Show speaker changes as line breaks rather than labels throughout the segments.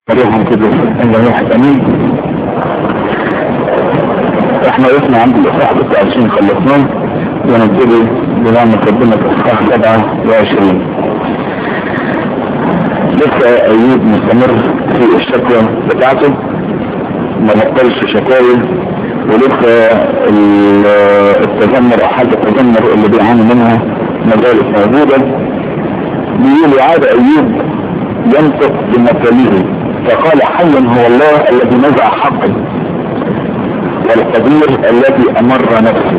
عليهم كده ان واحد امين احنا وقفنا عند الاصحاح 26 خلصناه ونبتدي بنعمة ربنا في الاصحاح 27 لسه ايوب مستمر في الشكوى بتاعته ما بطلش شكاوي ولسه التذمر او حالة التذمر اللي بيعاني منها ما زالت موجودة بيقول عاد ايوب ينطق بمثاله فقال حي هو الله الذي نزع حقي والقدير الذي امر نفسي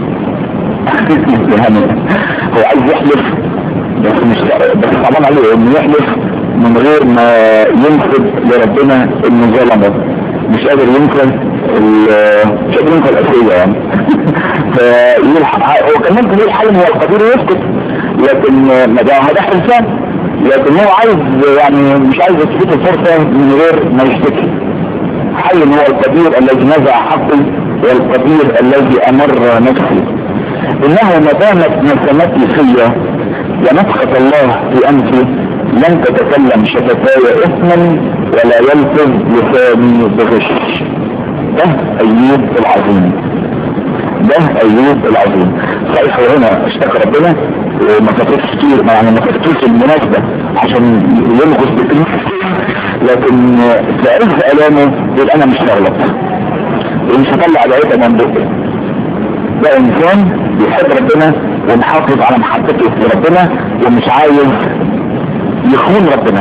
يعني هو عايز يحلف بس مش بس طبعا عليه انه يحلف من غير ما ينسب لربنا انه ظلمه مش قادر ينسى مش قادر ينسى الاسئله يعني فيقول هو كان ممكن يقول حي هو القدير ويسكت لكن ما ده هذا حلفان لكن هو عايز يعني مش عايز يثبت الفرصة من غير ما يشتكي حي هو القدير الذي نزع حقي والقدير الذي امر نفسي انه ما دامت نسمتي فيا ونفخة الله في انفي لن تتكلم شفتاي اثما ولا يلفظ لساني بغش ده ايوب العظيم ده ايوب العظيم صحيح هو هنا اشتكى ربنا وما كتبش كتير يعني ما كتبش المناسبة عشان يلغز بكلمة لكن في عز الامه يقول انا مش هغلط ومش هطلع دعيتها من بقي ده انسان بيحب ربنا ومحافظ على محبته لربنا ومش عايز يخون ربنا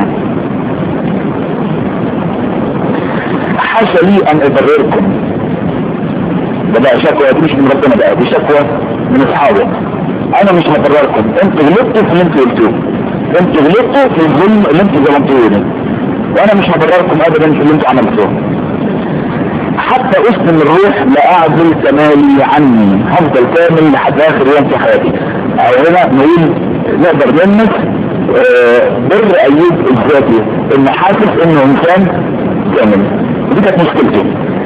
حاشا لي ان ابرركم ده بقى شكوى دي مش من ربنا بقى دي شكوى من اصحابه انا مش هبرركم انتوا غلطتوا في اللي انتوا قلتوه انتوا غلطتوا في الظلم اللي انتوا ظلمتوه وانا مش هبرركم ابدا في اللي انتوا عملتوه حتى اسم الروح لا اعزل كمالي عني هفضل كامل لحد اخر يوم في حياتي او هنا نقول نقدر نلمس اه بر ايوب الذاتي انه حاسس انه انسان كامل دي كانت مشكلته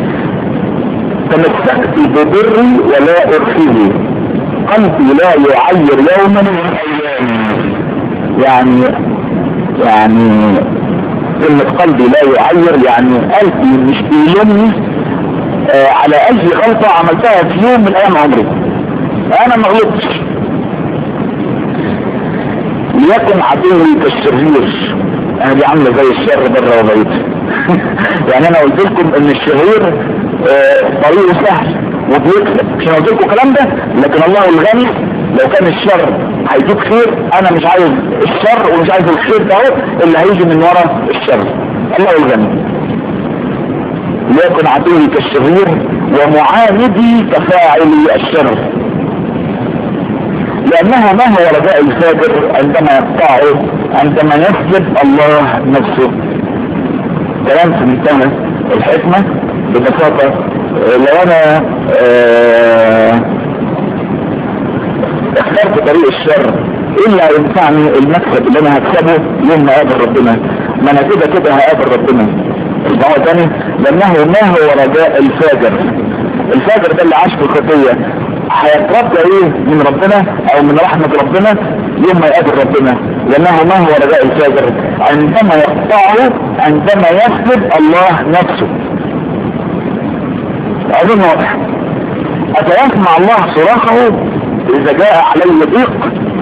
تمسكت ببري ولا ارخيه قلبي لا يعير يوما من ايامي يعني يعني كلمة قلبي لا يعير يعني قلبي مش بيلومني آه على اي غلطة عملتها في يوم من ايام عمري انا ما غلطتش ليكن عدوي كالشرير انا دي عاملة زي الشر بره وبيت يعني انا قلت لكم ان الشرير آه طريقه سهل وبيكسب مش قلت لكم الكلام ده لكن الله الغني لو كان الشر هيجيب خير انا مش عايز الشر ومش عايز الخير ده اللي هيجي من ورا الشر الله الغني ليكن عدوي كالشرير ومعاندي كفاعلي الشر لانها ما هو رجاء الفاجر عندما يقطعه عندما يسجد الله نفسه كلام في منتهى الحكمة ببساطة لو انا اه اخترت طريق الشر ايه اللي هينفعني المكسب اللي انا هكسبه يوم ما اقابل ربنا ما انا كده كده هقابل ربنا اسمعوا تاني لانه ما هو رجاء الفاجر الفاجر ده اللي عاش في الخطية هيتربى ايه من ربنا او من رحمة ربنا يوم ما يقابل ربنا لانه ما هو رجاء الفاجر عندما يقطعه عندما يسجد الله نفسه اظن واضح اتيسمع الله صراخه اذا جاء علي ضيق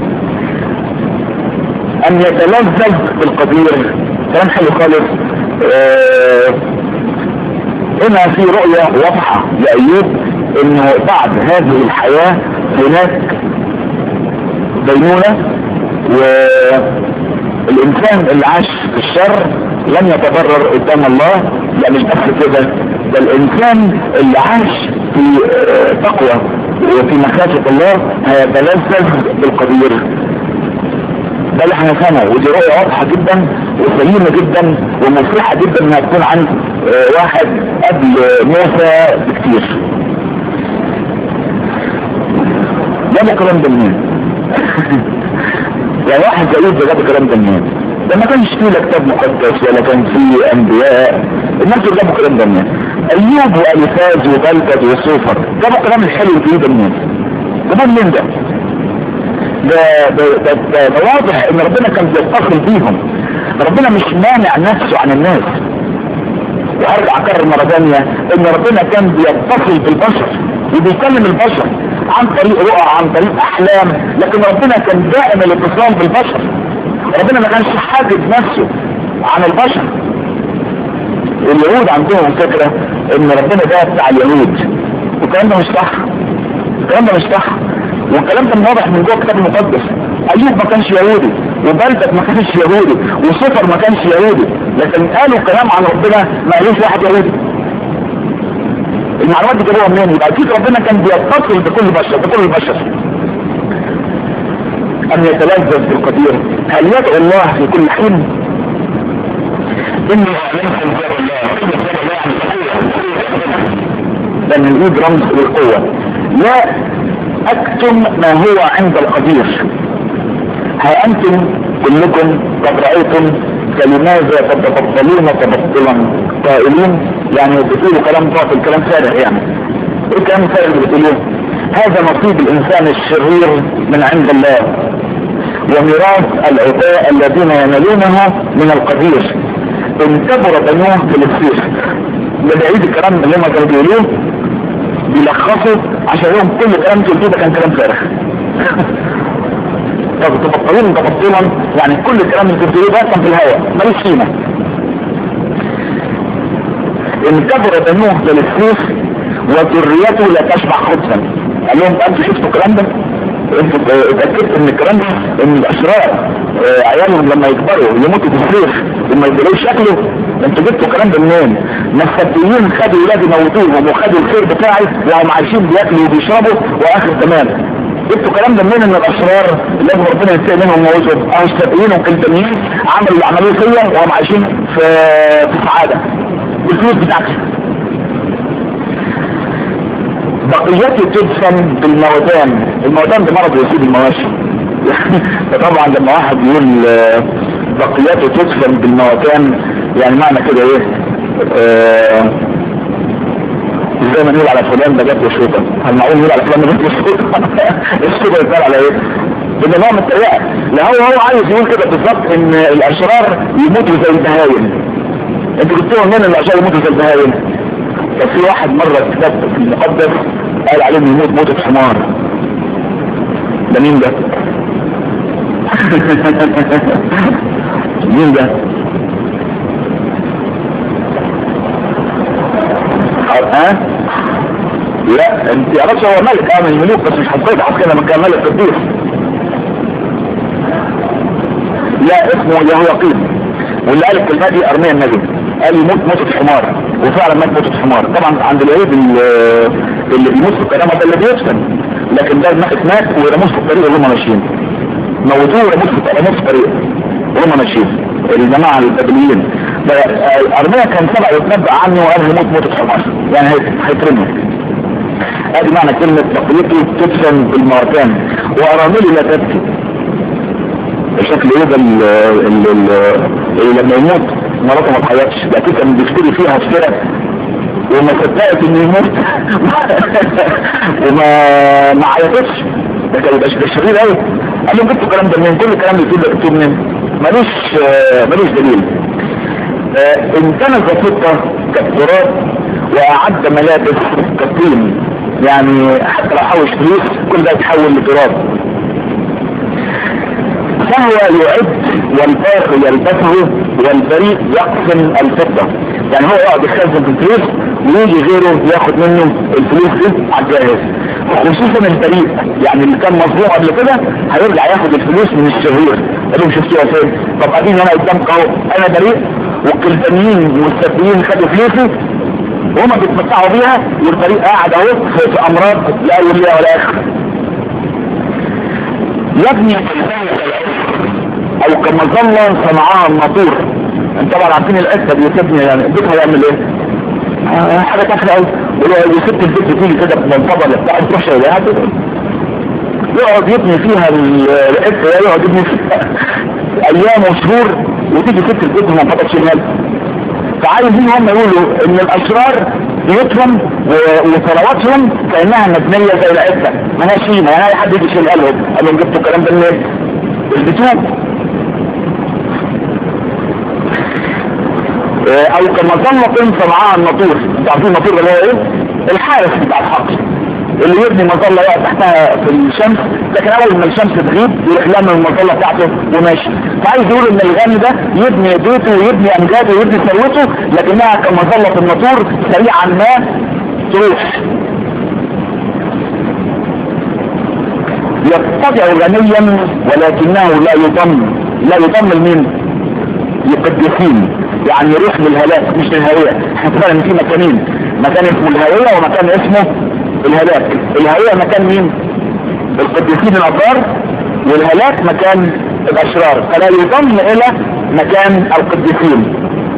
ان يتلذذ بالقدير كلام حلو خالص اه هنا في رؤية واضحة لأيوب انه بعد هذه الحياة هناك دينونة والانسان اللي عاش في الشر لن يتضرر قدام الله لا مش بس كده ده الانسان اللي عاش في تقوى وفي مخافة الله هيتلذذ بالقدير ده اللي احنا فهمه ودي رؤية واضحة جدا وسليمة جدا ومفرحة جدا انها تكون عند واحد قبل موسى بكتير جاب الكلام ده منين؟ يعني واحد زي ده جاب الكلام ده منين؟ ده ما كانش فيه لا كتاب مقدس ولا كان فيه انبياء الناس اللي جابوا الكلام ده منين؟ ايوب والفاز وبلدد وسوفر جابوا الكلام الحلو الجديد ده منين؟ ده منين ده؟ ده ده ده, ده, ده واضح ان ربنا كان بيفتخر بيهم ربنا مش مانع نفسه عن الناس وارجع اكرر مرة ثانية ان ربنا كان بيتصل بالبشر وبيكلم البشر عن طريق رؤى عن طريق احلام لكن ربنا كان دائم الاتصال بالبشر ربنا ما كانش حاجز نفسه عن البشر اليهود عندهم فكرة ان ربنا ده بتاع اليهود والكلام ده مش صح الكلام ده مش صح والكلام ده واضح من جوه الكتاب المقدس ايوب ما كانش يهودي وبلدك ما كانش يهودي وصفر ما كانش يهودي لكن قالوا كلام عن ربنا ما قالوش واحد يهودي المعلومات دي جابوها منين يبقى اكيد ربنا كان بيتصل بكل بشر بكل البشر ان يتلذذ بالقدير هل يدعو الله في كل حين اني اعلمكم جار الله لان الايد رمز للقوة لا اكتم ما هو عند القدير ها انتم كلكم قد رأيتم فلماذا تتبطلون تبطلا قائلين يعني بتقولوا كلام باطل كلام فارغ يعني ايه الكلام الفارغ اللي بتقولوه هذا نصيب الانسان الشرير من عند الله وميراث العطاء الذين ينالونه من القدير ان كبر بنوه في السيف بعيد الكلام اللي هم كانوا بيقولوه بيلخصوا عشان لهم كل كلام تقولوه ده كان كلام فارغ طب تبطلون تبطلا يعني كل الكلام اللي بتقولوه ده كان في الهواء ملوش قيمه ان كبر بنوه في السيف وذريته لا تشبع خبزا قال لهم انتوا شفتوا الكلام ده انتوا اتأكدت ان الكلام ده ان الاشرار اه عيالهم لما يكبروا يموتوا في السيف وما يبقلوش شكله انتوا جبتوا الكلام ده منين ما السبيين خدوا ولادي موتوهم وخدوا الخير بتاعي وهم عايشين بياكلوا وبيشربوا واخر تمام جبتوا الكلام ده منين ان الاشرار لازم ربنا يستقي منهم موتهم او السبيين والكلتانيين عملوا اللي عملوه فيا وهم عايشين في في سعاده بالفلوس بتاعتي بقيتي تدفن بالموتان الموتان ده مرض يصيب المواشي فطبعا لما واحد يقول بقيته تدفن بالموتان يعني معنى كده ايه آه زي ما نقول على فلان ده جات له شوطه هل معقول نقول على فلان ده جات له شوطه الشوطه يتقال على ايه ده نوع من التريقه لا هو هو عايز يقول كده بالظبط ان الاشرار يموتوا زي البهايم انتوا جبتوهم منين الاشرار يموتوا زي البهايم ففي واحد مرة كتاب في المقدس قال عليه يموت موتة حمار ده مين ده مين ده ها لا انت عرفت هو ملك اه من الملوك بس مش حطيت عسكر لما كان ملك قديس لا اسمه يهوياقيم واللي قال الكلمه دي ارميا النبي قال يموت موتة حمار وفعلا مات موتة حمار طبعا عند اليهود اللي بيموت في الكرامة ده اللي بيدفن لكن ده مات مات ورموه في الطريق وهم ماشيين موتوه ورموه في الطريق وهم ماشيين الجماعة البابليين ارميا كان سبق يتنبأ عنه وقال يموت موتة حمار يعني هيترمي ادي معنى كلمة بقيته تدفن بالموتان واراملي لا تبكي شكل ايه ده اللي لما يموت مراته ما تعيطش ده اكيد كان بيشتري فيها اشترى وما صدقت انه يموت وما ما عيطتش ده كان يبقى شرير قوي قال لهم جبتوا الكلام ده منين كل الكلام اللي بتقول ده جبتوه منين ملوش ملوش دليل انتنز خطه كالتراب واعد ملابس كالطين يعني حتى لو حوش فلوس كل ده يتحول لتراب فهو يعد والباقي يلبسه والبريء يقسم الفضة يعني هو يقعد يخزن في الفلوس ويجي غيره ياخد منه الفلوس دي على الجاهز خصوصا البريء يعني اللي كان مظلوم قبل كده هيرجع ياخد الفلوس من الشرير قال لهم شفتوها فين طب اديني انا قدامك اهو انا بريء والكلبانيين والسبيين خدوا فلوسي وهما بيتمتعوا بيها والبريء قاعد اهو في امراض لا اول ولا اخر يبني او كمظلة صنعاها الناطور انت طبعا عارفين الاسد دي تبني يعني بيتها يعمل ايه آه حاجة تافهة قوي ويسيب البيت تيجي كده بمنفضل بتاع تروح شايلها يقعد يبني فيها الاسد يقعد يبني فيها ايام وشهور وتيجي ست البيت بمنفضل شمال فعايزين هم يقولوا ان الاشرار بيوتهم وثرواتهم كانها مبنيه زي العزه مالهاش قيمه يعني اي حد يجي يشيلها لهم قال لهم جبتوا الكلام ده منين؟ اثبتوه اه او كمظلة صنعاء الناطور انتوا عارفين الناطور ده اللي هو ايه الحارس بتاع الحقل اللي يبني مظلة يقع تحتها في الشمس لكن اول ما الشمس تغيب يروح لم المظلة بتاعته وماشي فعايز يقول ان الغني ده يبني بيته ويبني امجاده ويبني ثروته لكنها كمظلة الناطور سريعا ما تروح يتبع غنيا ولكنه لا يضم لا يضم لمين للقديسين يعني يروح للهلاك مش للهوية احنا اتفقنا ان في مكانين مكان اسمه الهوية ومكان اسمه الهلاك الهوية مكان مين القديسين الابرار والهلاك مكان الاشرار فلا يضم الى مكان القديسين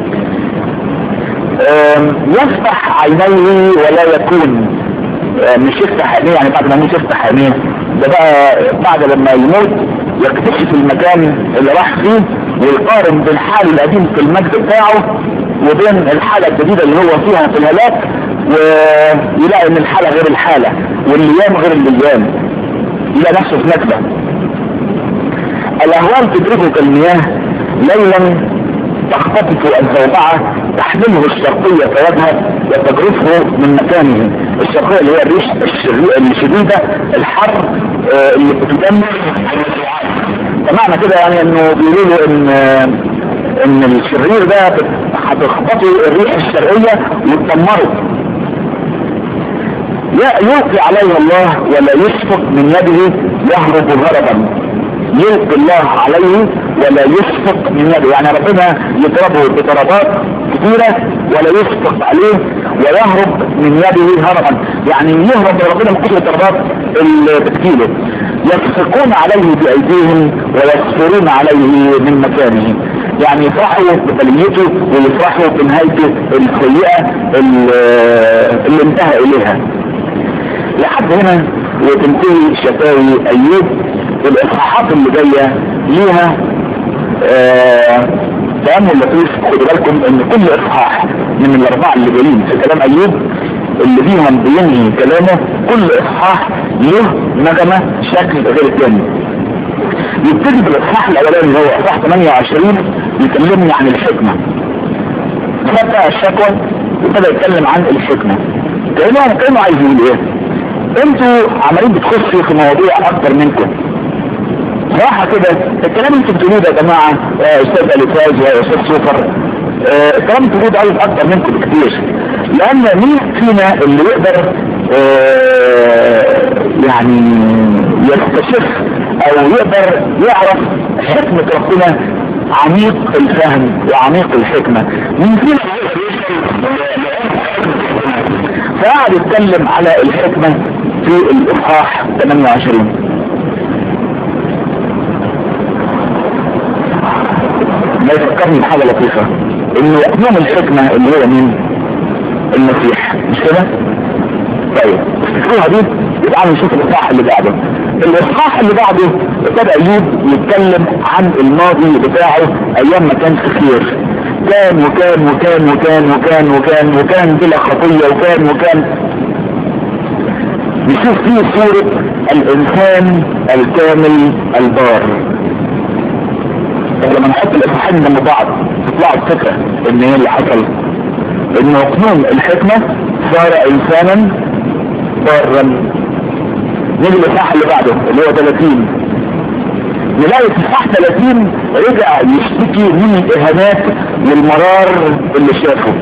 يفتح عينيه ولا يكون مش يفتح عينيه يعني بعد ما يموت يفتح عينيه ده بقى بعد لما يموت يكتشف المكان اللي راح فيه ويقارن بين حاله القديم في المجد بتاعه وبين الحالة الجديدة اللي هو فيها في الهلاك ويلاقي ان الحالة غير الحالة والايام غير الايام يلاقي نفسه في نكبة الاهوال تدركه كالمياه ليلا تختطف الزوبعة تحمله الشرقية فيذهب وتجرفه من مكانه الشرقية اللي هي الريش الشديدة الحر آه اللي بتدمر فمعنى كده يعني انه بيقولوا له ان ان الشرير ده هتخبطه الريح الشرقية وتدمره يلقي عليه الله ولا يشفق من يده يهرب هربا يلقي الله عليه ولا يشفق من يده يعني ربنا يضربه بضربات كثيرة ولا يشفق عليه ويهرب من يده هربا يعني يهرب ربنا من كل الضربات اللي بتجيله يسفقون عليه بأيديهم ويسفرون عليه من مكانه يعني يفرحوا ببليته ويفرحوا بنهايته السيئة اللي انتهى اليها لحد هنا وتنتهي شكاوي ايوب الاصحاحات اللي جاية ليها تأمل لطيف خدوا بالكم ان كل اصحاح من الاربعة اللي جايين في كلام ايوب اللي فيهم بينهي كلامه كل اصحاح له نغمة شكل غير الثاني يبتدي بالاصحاح الاولاني هو اصحاح 28 يكلمني عن الحكمة فتح الشكوى وابتدى يتكلم عن الحكمة كأنه كأنه عايز يقول ايه انتوا عمالين بتخشوا في مواضيع اكتر منكم صراحة كده الكلام انتوا بتقولوه ده يا جماعة يا استاذ الفاز يا استاذ سوفر اه الكلام بتقولوه ده عايز اكتر منكم بكتير لان مين فينا اللي يقدر اه يعني يستشف او يقدر يعرف حكمة ربنا عميق الفهم وعميق الحكمة مين فينا فقعد يتكلم على الحكمة في الاصحاح 28 ما يفكرني بحاجة لطيفة انه يوم الحكمة اللي هو مين المسيح مش كده طيب تفتكروها دي يبقى نشوف الاصحاح اللي بعده الاصحاح اللي بعده ابتدى ايوب يتكلم عن الماضي بتاعه ايام ما كان كثير كان وكان وكان وكان وكان وكان وكان بلا خطية وكان وكان نشوف فيه صورة الانسان الكامل البار لما نحط الاصحاحين جنب بعض تطلع الفكرة ان ايه اللي حصل ان قانون الحكمة صار انسانا بارا نيجي الاصحاح اللي بعده اللي هو 30 نلاقي في اصحاح 30 رجع يشتكي من الاهانات والمرار اللي شافه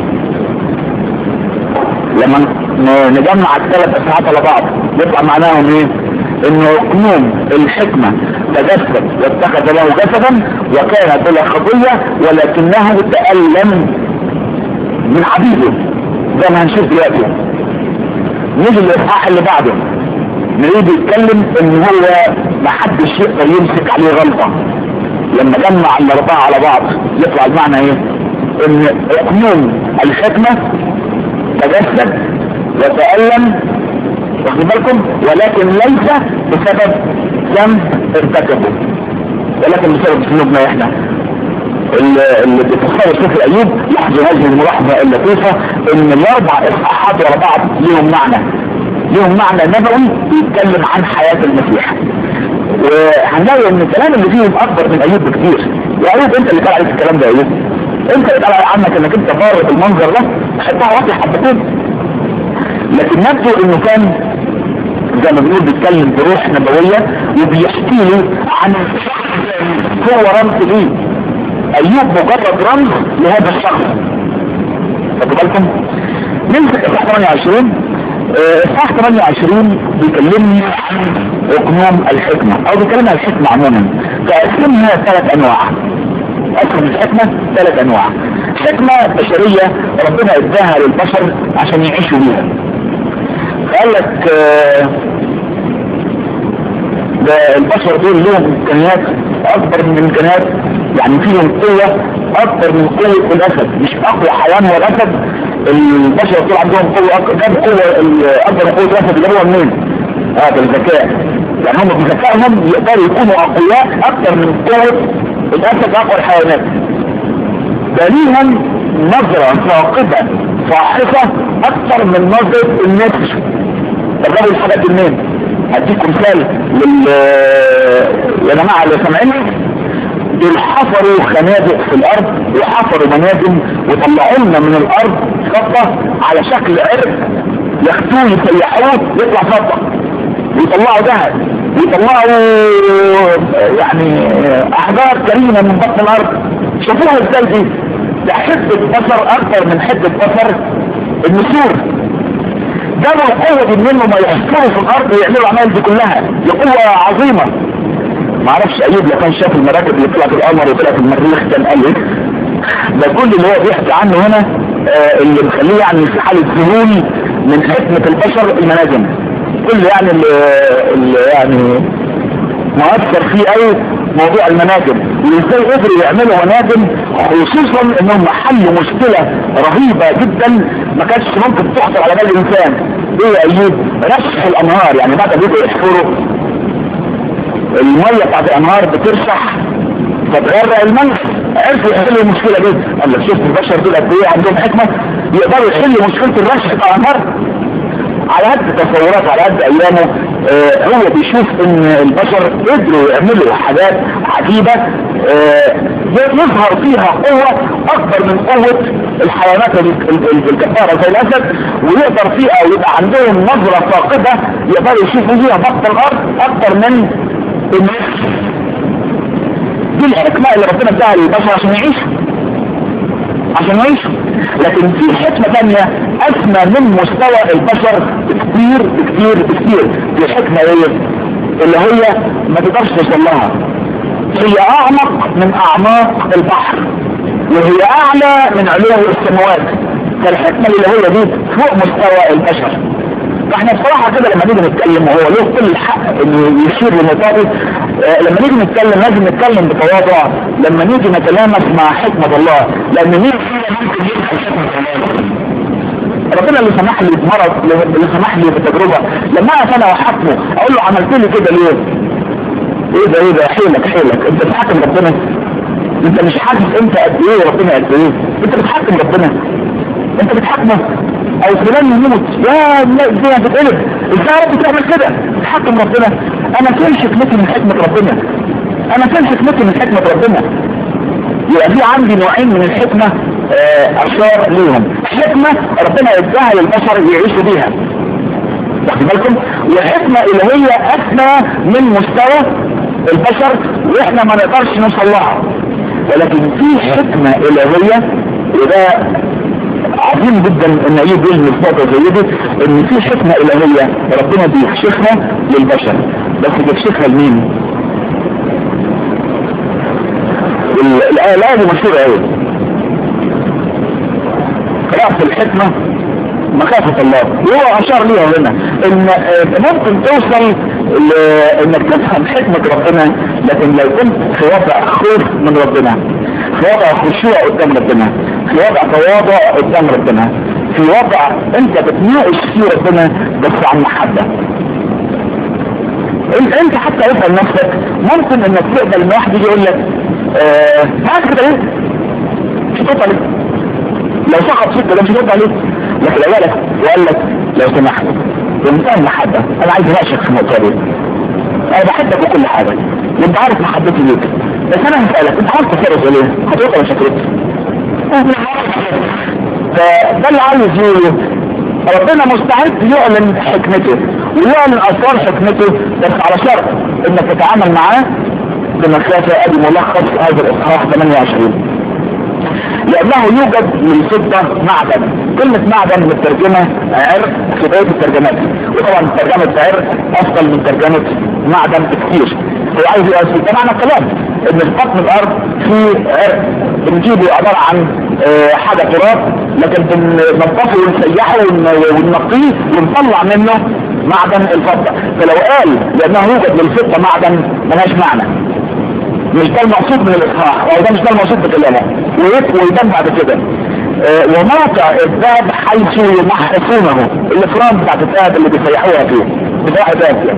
لما نجمع الثلاث اصحاحات على بعض يطلع معناهم ايه انه قانون الحكمة تجسد واتخذ له جسدا وكان بلا خطية ولكنه تألم من حبيبه زي ما هنشوف دلوقتي نيجي الاصحاح اللي بعده نريد يتكلم ان هو ما حدش يقدر يمسك عليه غلطة لما جمع الاربعة على بعض يطلع المعنى ايه ان قانون الحكمة تجسد وتألم واخد بالكم ولكن ليس بسبب ذنب ارتكبه ولكن بسبب ذنوبنا احنا اللي بيتصور سفر ايوب لاحظوا هذه الملاحظه اللطيفه ان الاربع اصحاحات ورا بعض ليهم معنى ليهم معنى نبوي بيتكلم عن حياه المسيح وهنلاقي ان الكلام اللي فيهم اكبر من ايوب بكتير يا ايوب انت اللي قال عليك الكلام ده يا ايوب انت يتقال عنك انك انت فارق المنظر ده حتى واطي حبتين لكن نبدو انه كان زي ما بنقول بيتكلم بروح نبوية وبيحكي له عن هو رمز ليه ايوب مجرد رمز لهذا الشخص خدوا بالكم نمسك اصحاح 28 اصحاح 28 بيكلمني عن اقنوم الحكمة او بيكلمنا عن الحكمة عموما فاقسمها ثلاث انواع اقسم الحكمة ثلاث انواع حكمة بشرية ربنا اداها للبشر عشان يعيشوا بيها قال لك آه ده البشر دول لهم امكانيات اكبر من امكانيات يعني فيهم قوة اكبر من قوة الاسد مش اقوى حيوان هو الاسد البشر دول عندهم قوة اكبر جاب قوة اكبر من قوة الاسد اللي هو منين اه بالذكاء يعني هم بذكائهم يقدروا يكونوا اقوياء اكبر من قوة الاسد اقوى الحيوانات ده ليهم نظرة ثاقبة صاحفة اكثر من نظرة النسر تجربوا الحاجات دي منين هديكم مثال لل يا جماعة اللي سامعيني دول حفروا خنادق في الارض وحفروا منازل وطلعوا لنا من الارض خطة على شكل عرق ياخدوه يسيحوه يطلع خطة ويطلعوا ذهب ويطلعوا يعني احجار كريمة من بطن الارض شوفوها ازاي دي ده حدة بصر اكتر من حدة بصر النسور جابوا القوة دي منهم ما يحفروا في الارض ويعملوا العمال دي كلها دي قوة عظيمة ما اعرفش ايوب لو كان شاف المراكب اللي طلعت القمر وطلعت المريخ كان قال ايه ده كل اللي هو بيحكي عنه هنا آه اللي مخليه يعني في حالة ذهول من حكمة البشر المناجم كل يعني اللي, اللي يعني مؤثر فيه قوي موضوع المناجم وازاي قدروا يعملوا مناجم خصوصا انهم حلوا مشكلة رهيبة جدا ما كانتش ممكن تخطر على بال الانسان ايه يا ايوب رشح الانهار يعني بعد بيجوا يحفروا المية بتاعت الانهار بترشح فتغرق المنف عرفوا يحلوا المشكلة دي قال لك شفت البشر دول قد ايه عندهم حكمة يقدروا يحلوا مشكلة الرشح بتاع الانهار على قد تصورات على قد ايامه آه هو بيشوف ان البشر قدروا يعملوا حاجات عجيبة آه يظهر فيها قوة اكبر من قوة الحيوانات الكفارة زي الاسد ويقدر فيها ويبقى عندهم نظرة ثاقبة يقدروا يشوفوا فيها بطن الارض اكبر من الناس دي الحكمة اللي ربنا اداها للبشر عشان يعيشوا عشان يعيشوا لكن في حكمة تانية اسمى من مستوى البشر كتير كتير كتير دي حكمة ايه اللي هي ما تقدرش توصل لها هي اعمق من اعماق البحر وهي اعلى من علو السماوات فالحكمة اللي هي دي فوق مستوى البشر فاحنا بصراحة كده لما نيجي نتكلم وهو له كل الحق انه يشير لمطابق آه لما نيجي نتكلم لازم نتكلم بتواضع لما نيجي نتلامس مع حكمة الله لان مين فينا ممكن يدخل حكمة الله ربنا اللي سمح لي بمرض اللي سمح لي بتجربة لما انا وحكمه اقول له عملت لي كده ليه ايه ده ايه ده حيلك حيلك انت بتحكم ربنا انت مش حاسس انت قد ايه وربنا قد ايه انت بتحكم ربنا انت بتحكمه او فلان يموت يا الدنيا بتقلب ازاي يا رب تعمل كده تحكم ربنا انا فين حكمتي من حكمة ربنا انا فين حكمتي من حكمة ربنا يبقى في عندي نوعين من الحكمة اشار ليهم حكمة ربنا اداها للبشر يعيشوا بيها واخد بالكم وحكمة اللي هي اسمى من مستوى البشر واحنا ما نقدرش نوصل لها ولكن في حكمة الهية وده عظيم جدا ان ايوب يلمس نقطة زي دي ان في حكمة الهية ربنا بيكشفها للبشر بس بيكشفها لمين الآية الآية دي مشهورة قوي قراءة الحكمة مخافة الله وهو اشار ليها هنا ان ممكن توصل انك تفهم حكمة ربنا لكن لو كنت في وضع خوف من ربنا في وضع خشوع قدام ربنا في وضع تواضع قدام ربنا في وضع انت بتناقش فيه ربنا بس عن محبة انت حتى افهم نفسك ممكن انك تقبل ان واحد يجي يقول لك اه هات كده ايه مش هتقطع عليه لو سقط فيك ده مش هتقطع عليه لكن لو جالك وقال لك لو سمحت بمنتهى المحبة انا عايز اناقشك في النقطة دي انا بحبك وكل حاجة وانت عارف محبتي ليك بس انا هسألك انت عارف تصرف ليه هتقطع مش هتقطع فده اللي عايز يقوله ربنا مستعد يعلن حكمته ويعلن اسرار حكمته بس على شرط انك تتعامل معاه بمسافة ادي ملخص هذا الاصحاح 28 لانه يوجد للفضة معدن كلمة معدن مترجمة عرق في بقية الترجمات وطبعا ترجمة عرق افضل من ترجمة معدن بكثير هو عايز يقول ده معنى الكلام ان في بطن الارض في عرق بنجيبه عبارة عن اه حاجة تراب لكن بننظفه ونسيحه وننقيه ونطلع منه معدن الفضة فلو قال لانه يوجد للفضة معدن ملهاش معنى مش ده المقصود من الاصحاح او ده مش ده المقصود بكلامه ويبان بعد كده اه وموقع الذهب حيث يمحصونه الافراد بتاعت الذهب اللي بيسيحوها فيه بتاع ذهب يعني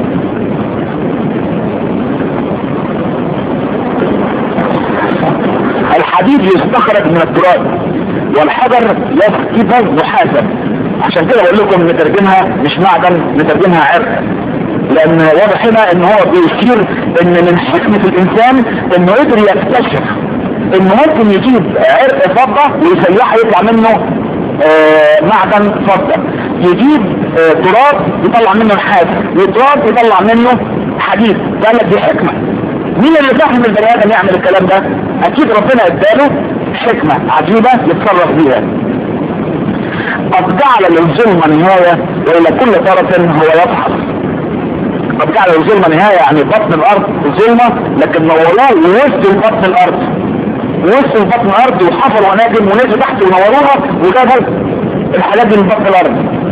الحديد يستخرج من التراب والحجر يسكب محاسب عشان كده بقول لكم نترجمها مش معدن نترجمها عرق لان واضح هنا ان هو بيشير ان من حكمة الانسان انه قدر يكتشف انه ممكن يجيب عرق فضة ويسيحه يطلع منه آه معدن فضة يجيب آه تراب يطلع منه نحاس وتراب يطلع منه حديد قال لك دي حكمة مين اللي فهم البني ادم يعمل الكلام ده اكيد ربنا اداله حكمة عجيبة يتصرف بيها قد جعل للظلم نهاية والى كل طرف هو يضحك قد جعل الظلم نهاية يعني بطن الارض ظلمة لكن نوروه ووسط بطن الارض وسط بطن الارض وحفروا وناجم ونزلوا تحت ونوروها وجابوا الحاجات دي من بطن الارض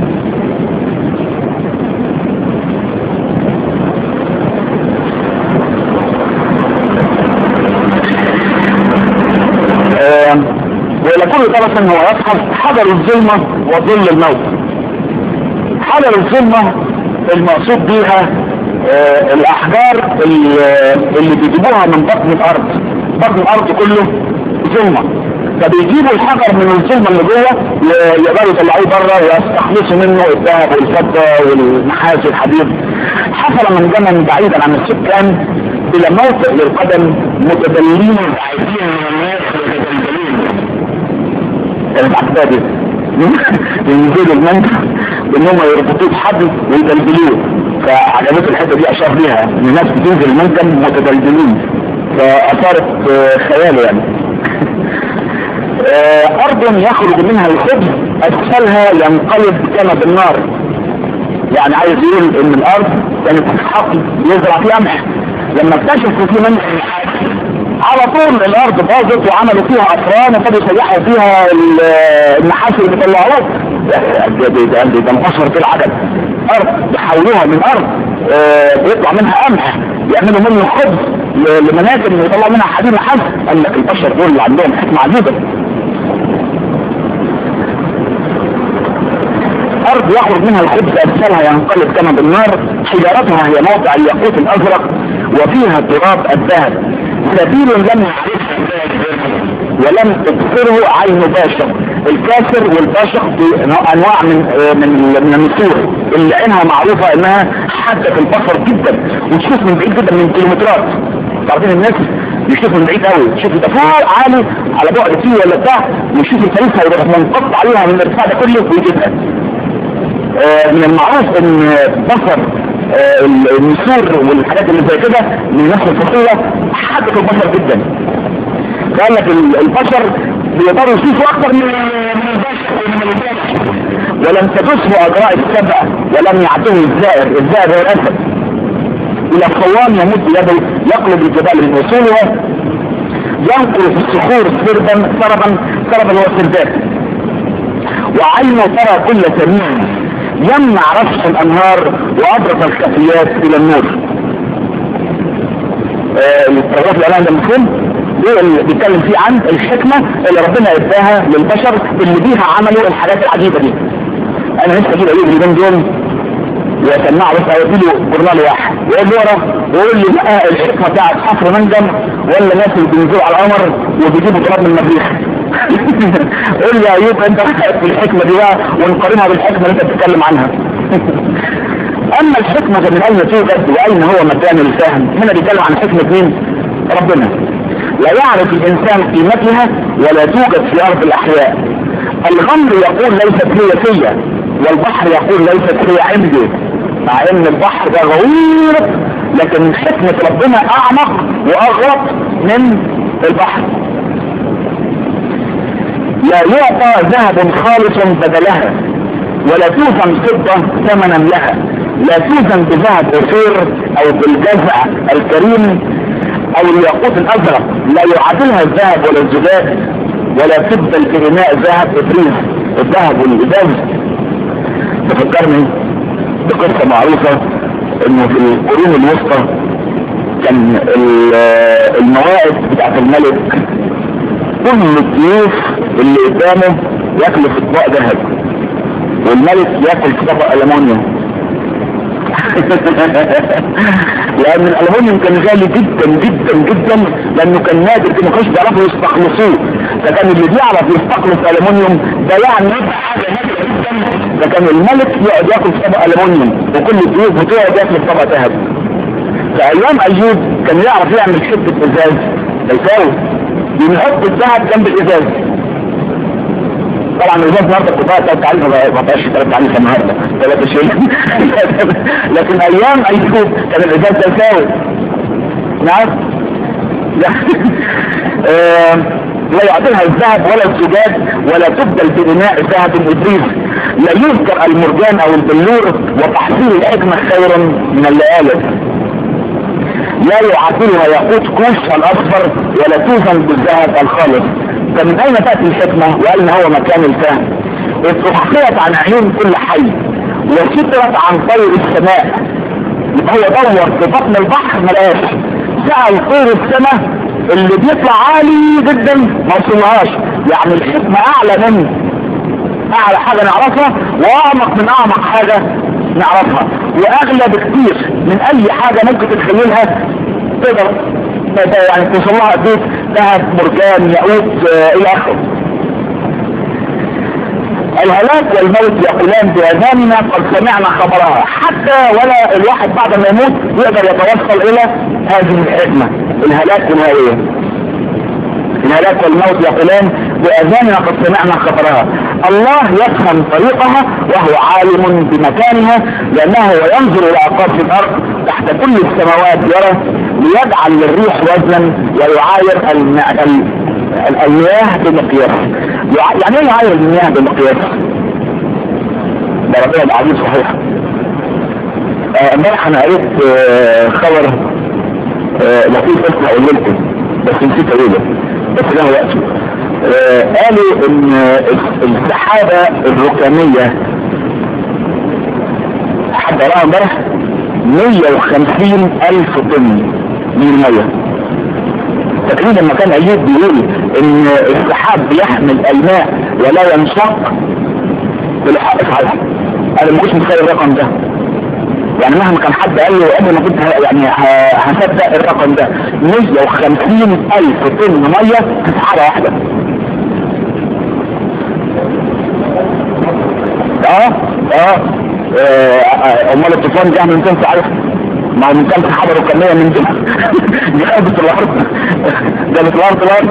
والى كل طرف هو يضحك حذر الظلمة وظل الموت حذر الظلمة المقصود بيها آه الاحجار اللي, اللي بيجيبوها من بطن الارض بطن الارض كله ظلمة فبيجيبوا الحجر من الظلمة اللي جوه يقدروا يطلعوه بره ويستخلصوا منه الذهب والفضة والنحاس والحديد حصل من زمن بعيدا عن السكان الى موطئ للقدم متدلين عايزين من الناس متدلين كانت عقبادي ينزلوا المنطق ان هم يربطوه بحبل ويدلدلوه فعجبته الحته دي اشار بيها ان الناس بتنزل المنجم متدلدلين فاثارت خياله يعني ارض يخرج منها الخبز اسفلها ينقلب كما بالنار يعني عايز يقول ان الارض كانت حقل يزرع فيها قمح لما اكتشفوا في منح على طول الارض باظت وعملوا فيها افران وابتدوا يسيحوا فيها النحاس اللي بيطلعوه ده ده انقصر في العدد ارض يحولوها من ارض آه بيطلع منها قمح يعملوا منه خبز لمناجم ويطلعوا منها حديد نحاس قال لك البشر دول اللي عندهم حكمه عجيبه ارض يخرج منها الخبز اسفلها ينقلب كما بالنار حجارتها هي موقع الياقوت الازرق وفيها تراب الذهب سبيل لم يعرفها ولم تبصره عين باشر الكاسر والباشر دي انواع من من من النسور اللي عينها معروفة انها حادة البصر جدا وتشوف من بعيد جدا من كيلومترات تعرفين الناس يشوفوا من بعيد قوي يشوف ده فوق عالي على بعد فيه ولا بتاع ويشوف الفريسة يروح منقط عليها من الارتفاع ده كله ويجيبها آه من المعروف ان بصر آه النسور والحاجات اللي زي كده من نفس الفصيلة حادة البشر جدا قال لك البشر بيقدروا يشوفوا اكتر من البشر ومن البشر ولم تدسه اجراء السبع ولم يعطيه الزائر الزائر هو الاسد الى الصوام يمد يده يقلب الجبال من وصولها ينقل في الصخور سربا سربا سربا هو السرداب وعينه ترى كل سميع يمنع رفش الانهار وابرز الخفيات الى النور التوراة الاعلان ده مفهوم اللي بيتكلم فيه عن الحكمة اللي ربنا اداها للبشر اللي بيها عملوا الحاجات العجيبة دي انا لسه اجيب ايوب اليومين دول واسمعه بس هيدي له جورنال واحد ويقول له ورا ويقول لي بقى الحكمة بتاعت حفر منجم ولا الناس اللي بينزلوا على القمر وبيجيبوا تراب من المريخ قول لي يا ايوب انت في الحكمة دي بقى ونقارنها بالحكمة اللي انت بتتكلم عنها اما الحكمة من اين توجد واين هو مكان الفهم هنا بيتكلم عن حكمة مين ربنا لا يعرف الانسان قيمتها ولا توجد في ارض الاحياء الغمر يقول ليست هي فيا والبحر يقول ليست هي عندي مع ان البحر ده غوير لكن حكمة ربنا اعمق واغرق من البحر لا يعطى ذهب خالص بدلها ولا توزن فضة ثمنا لها لا توزن بذهب أثير او بالجزع الكريم او الياقوت الازرق لا يعادلها الذهب ولا الزجاج ولا تبدل في اناء ذهب ابريز الذهب والازاز تفكرني بقصة معروفة انه في القرون الوسطى كان الموائد بتاعت الملك كل الضيوف اللي قدامه ياكلوا في اطباق ذهب والملك ياكل في طبق المونيوم لان الالومنيوم كان غالي جدا جدا جدا لانه كان نادر كانوا كانوش بيعرفوا يستخلصوه فكان اللي بيعرف يستخلص الالومنيوم ده يعني حاجه نادره جدا فكان الملك يقعد ياكل في طبق الومنيوم وكل الضيوف بتوعه ياكل في طبق ذهب فايام ايوب كان يعرف يعمل حته ازاز يساوي بنحط الذهب جنب الازاز طبعا الازاز النهارده القطاع ثلاث تعريف ما بقاش ثلاث تعريف النهارده ثلاثة شيء لكن ايام ايوب كان الازاز ده يساوي نعم لا يعطيها الذهب ولا الزجاج ولا تبدل بإناء ذهب إبريز لا يذكر المرجان أو البلور وتحصيل الحكمة خيرا من الليالي لا يعادلها ياقوت كوش الأصفر ولا توزن بالذهب الخالص فمن أين تأتي الحكمة وأين هو مكان الفهم اتخفيت عن عيون كل حي وسترت عن طير السماء يبقى هو دور في بطن البحر ملقاش سأل طير السماء اللي بيطلع عالي جدا ما وصلهاش يعني الحكمة اعلى من اعلى حاجة نعرفها واعمق من اعمق حاجة نعرفها واغلى بكتير من اي حاجة ممكن تتخيلها تقدر يعني توصل لها بيت ذهب مرجان ياقوت آه الى اخره الهلاك والموت يقولان بأذاننا قد سمعنا خبرها حتى ولا الواحد بعد ما يموت يقدر يتوصل الى هذه الحكمة الهلاك والهوية الهلاك والموت يقولان بأذاننا قد سمعنا خبرها الله يفهم طريقها وهو عالم بمكانها لأنه ينظر إلى أقاصي الأرض تحت كل السماوات يرى ليجعل للريح وزنا ويعاير المياه بمقياس يعني ايه يعاير المياه بمقياس ده ربنا العزيز صحيح امبارح انا قريت خبر لطيف قلت هقول لكم بس نسيت اقوله بس له وقته قالوا ان السحابة الركامية حد قراها امبارح 150 الف طن من المية تقريبا لما كان ايوب بيقول ان السحاب بيحمل الماء ولا ينشق بالحق صحيح انا ما كنتش متخيل الرقم ده يعني مهما كان حد قال له قبل ما كنت يعني هصدق الرقم ده 150 الف طن ميه في سحابه واحده اه اه امال الطوفان جه من كام عارف ما من كام سحابه ركاميه من دي جابت الارض جابت الارض الارض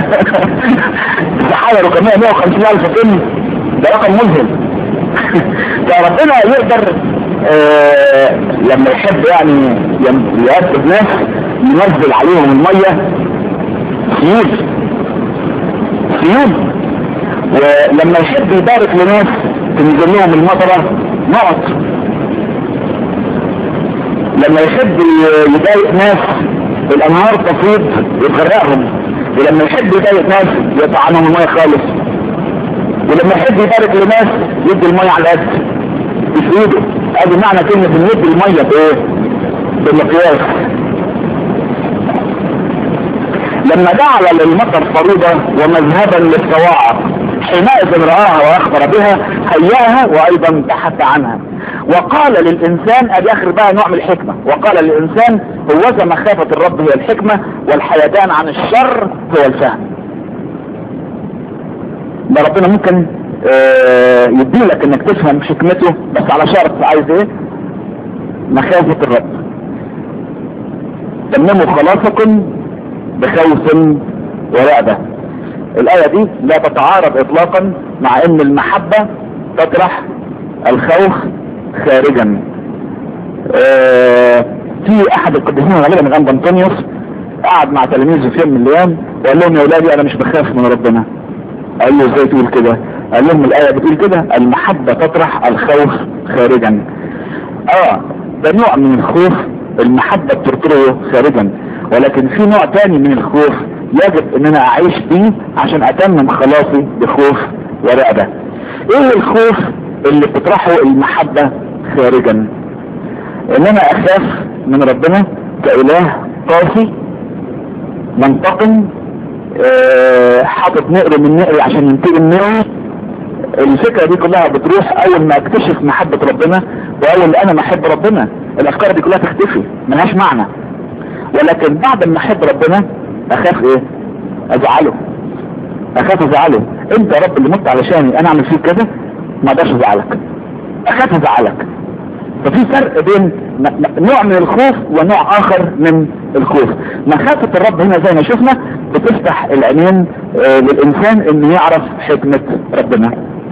سحابه ركاميه 150 الف طن ده رقم مذهل فربنا يقدر آه لما يحب يعني يرتب ناس ينزل عليهم المية سيول سيول ولما يحب يبارك لناس تنزل لهم المطرة نقط لما يحب يضايق ناس الانهار تفيض يتغرقهم ولما يحب يضايق ناس يقطع عنهم المية خالص ولما يحب يبارك لناس يدي المية على قد في ايده ادي معنى كلمة نمد المية بايه بالمقياس لما جعل للمطر فريضة ومذهبا للصواعق حينئذ رآها واخبر بها هياها وايضا تحت عنها وقال للانسان ادي اخر بقى نوع من الحكمة وقال للانسان هوذا مخافة الرب هي الحكمة والحيدان عن الشر هو الفهم ده ربنا ممكن اه يديلك انك تفهم حكمته بس على شرط عايز ايه مخافة الرب تمموا خلاصكم بخوف ورعبة الآية دي لا تتعارض اطلاقا مع ان المحبة تطرح الخوف خارجا اه في احد القديسين غالبا غنب انطونيوس قعد مع تلاميذه في يوم من الايام وقال لهم يا اولادي انا مش بخاف من ربنا قال له ازاي تقول كده قال لهم الايه بتقول كده المحبه تطرح الخوف خارجا اه ده نوع من الخوف المحبه بتطرحه خارجا ولكن في نوع تاني من الخوف يجب ان انا اعيش بيه عشان اتمم خلاصي بخوف ورعبه ايه الخوف اللي بتطرحه المحبه خارجا ان انا اخاف من ربنا كاله قاسي منتقم أه حاطط نقر من نقري عشان ينتقم مني الفكرة دي كلها بتروح اول ما اكتشف محبة ربنا واول انا ما احب ربنا الافكار دي كلها تختفي ملهاش معنى ولكن بعد ما احب ربنا اخاف ايه ازعله اخاف ازعله انت يا رب اللي مت علشاني انا اعمل فيك كده ما اقدرش ازعلك اخاف ازعلك ففي فرق بين نوع من الخوف ونوع اخر من الخوف مخافة الرب هنا زي ما شفنا بتفتح العينين آه للانسان انه يعرف حكمة ربنا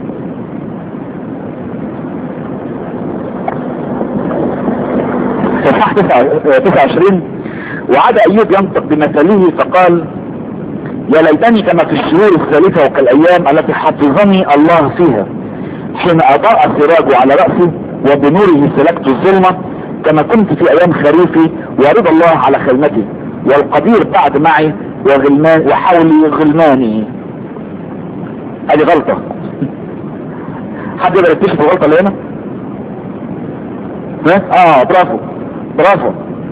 في صح 29 وعاد ايوب ينطق بمثله فقال يا ليتني كما في الشهور الثالثة وكالايام التي حفظني الله فيها حين اضاء سراجه على رأسي وبنوره سلكت الظلمة كما كنت في ايام خريفي ورضا الله على خدمتي والقدير بعد معي وغلمان وحولي غلماني ادي غلطة حد يقدر يكتشف الغلطة اللي هنا اه برافو برافو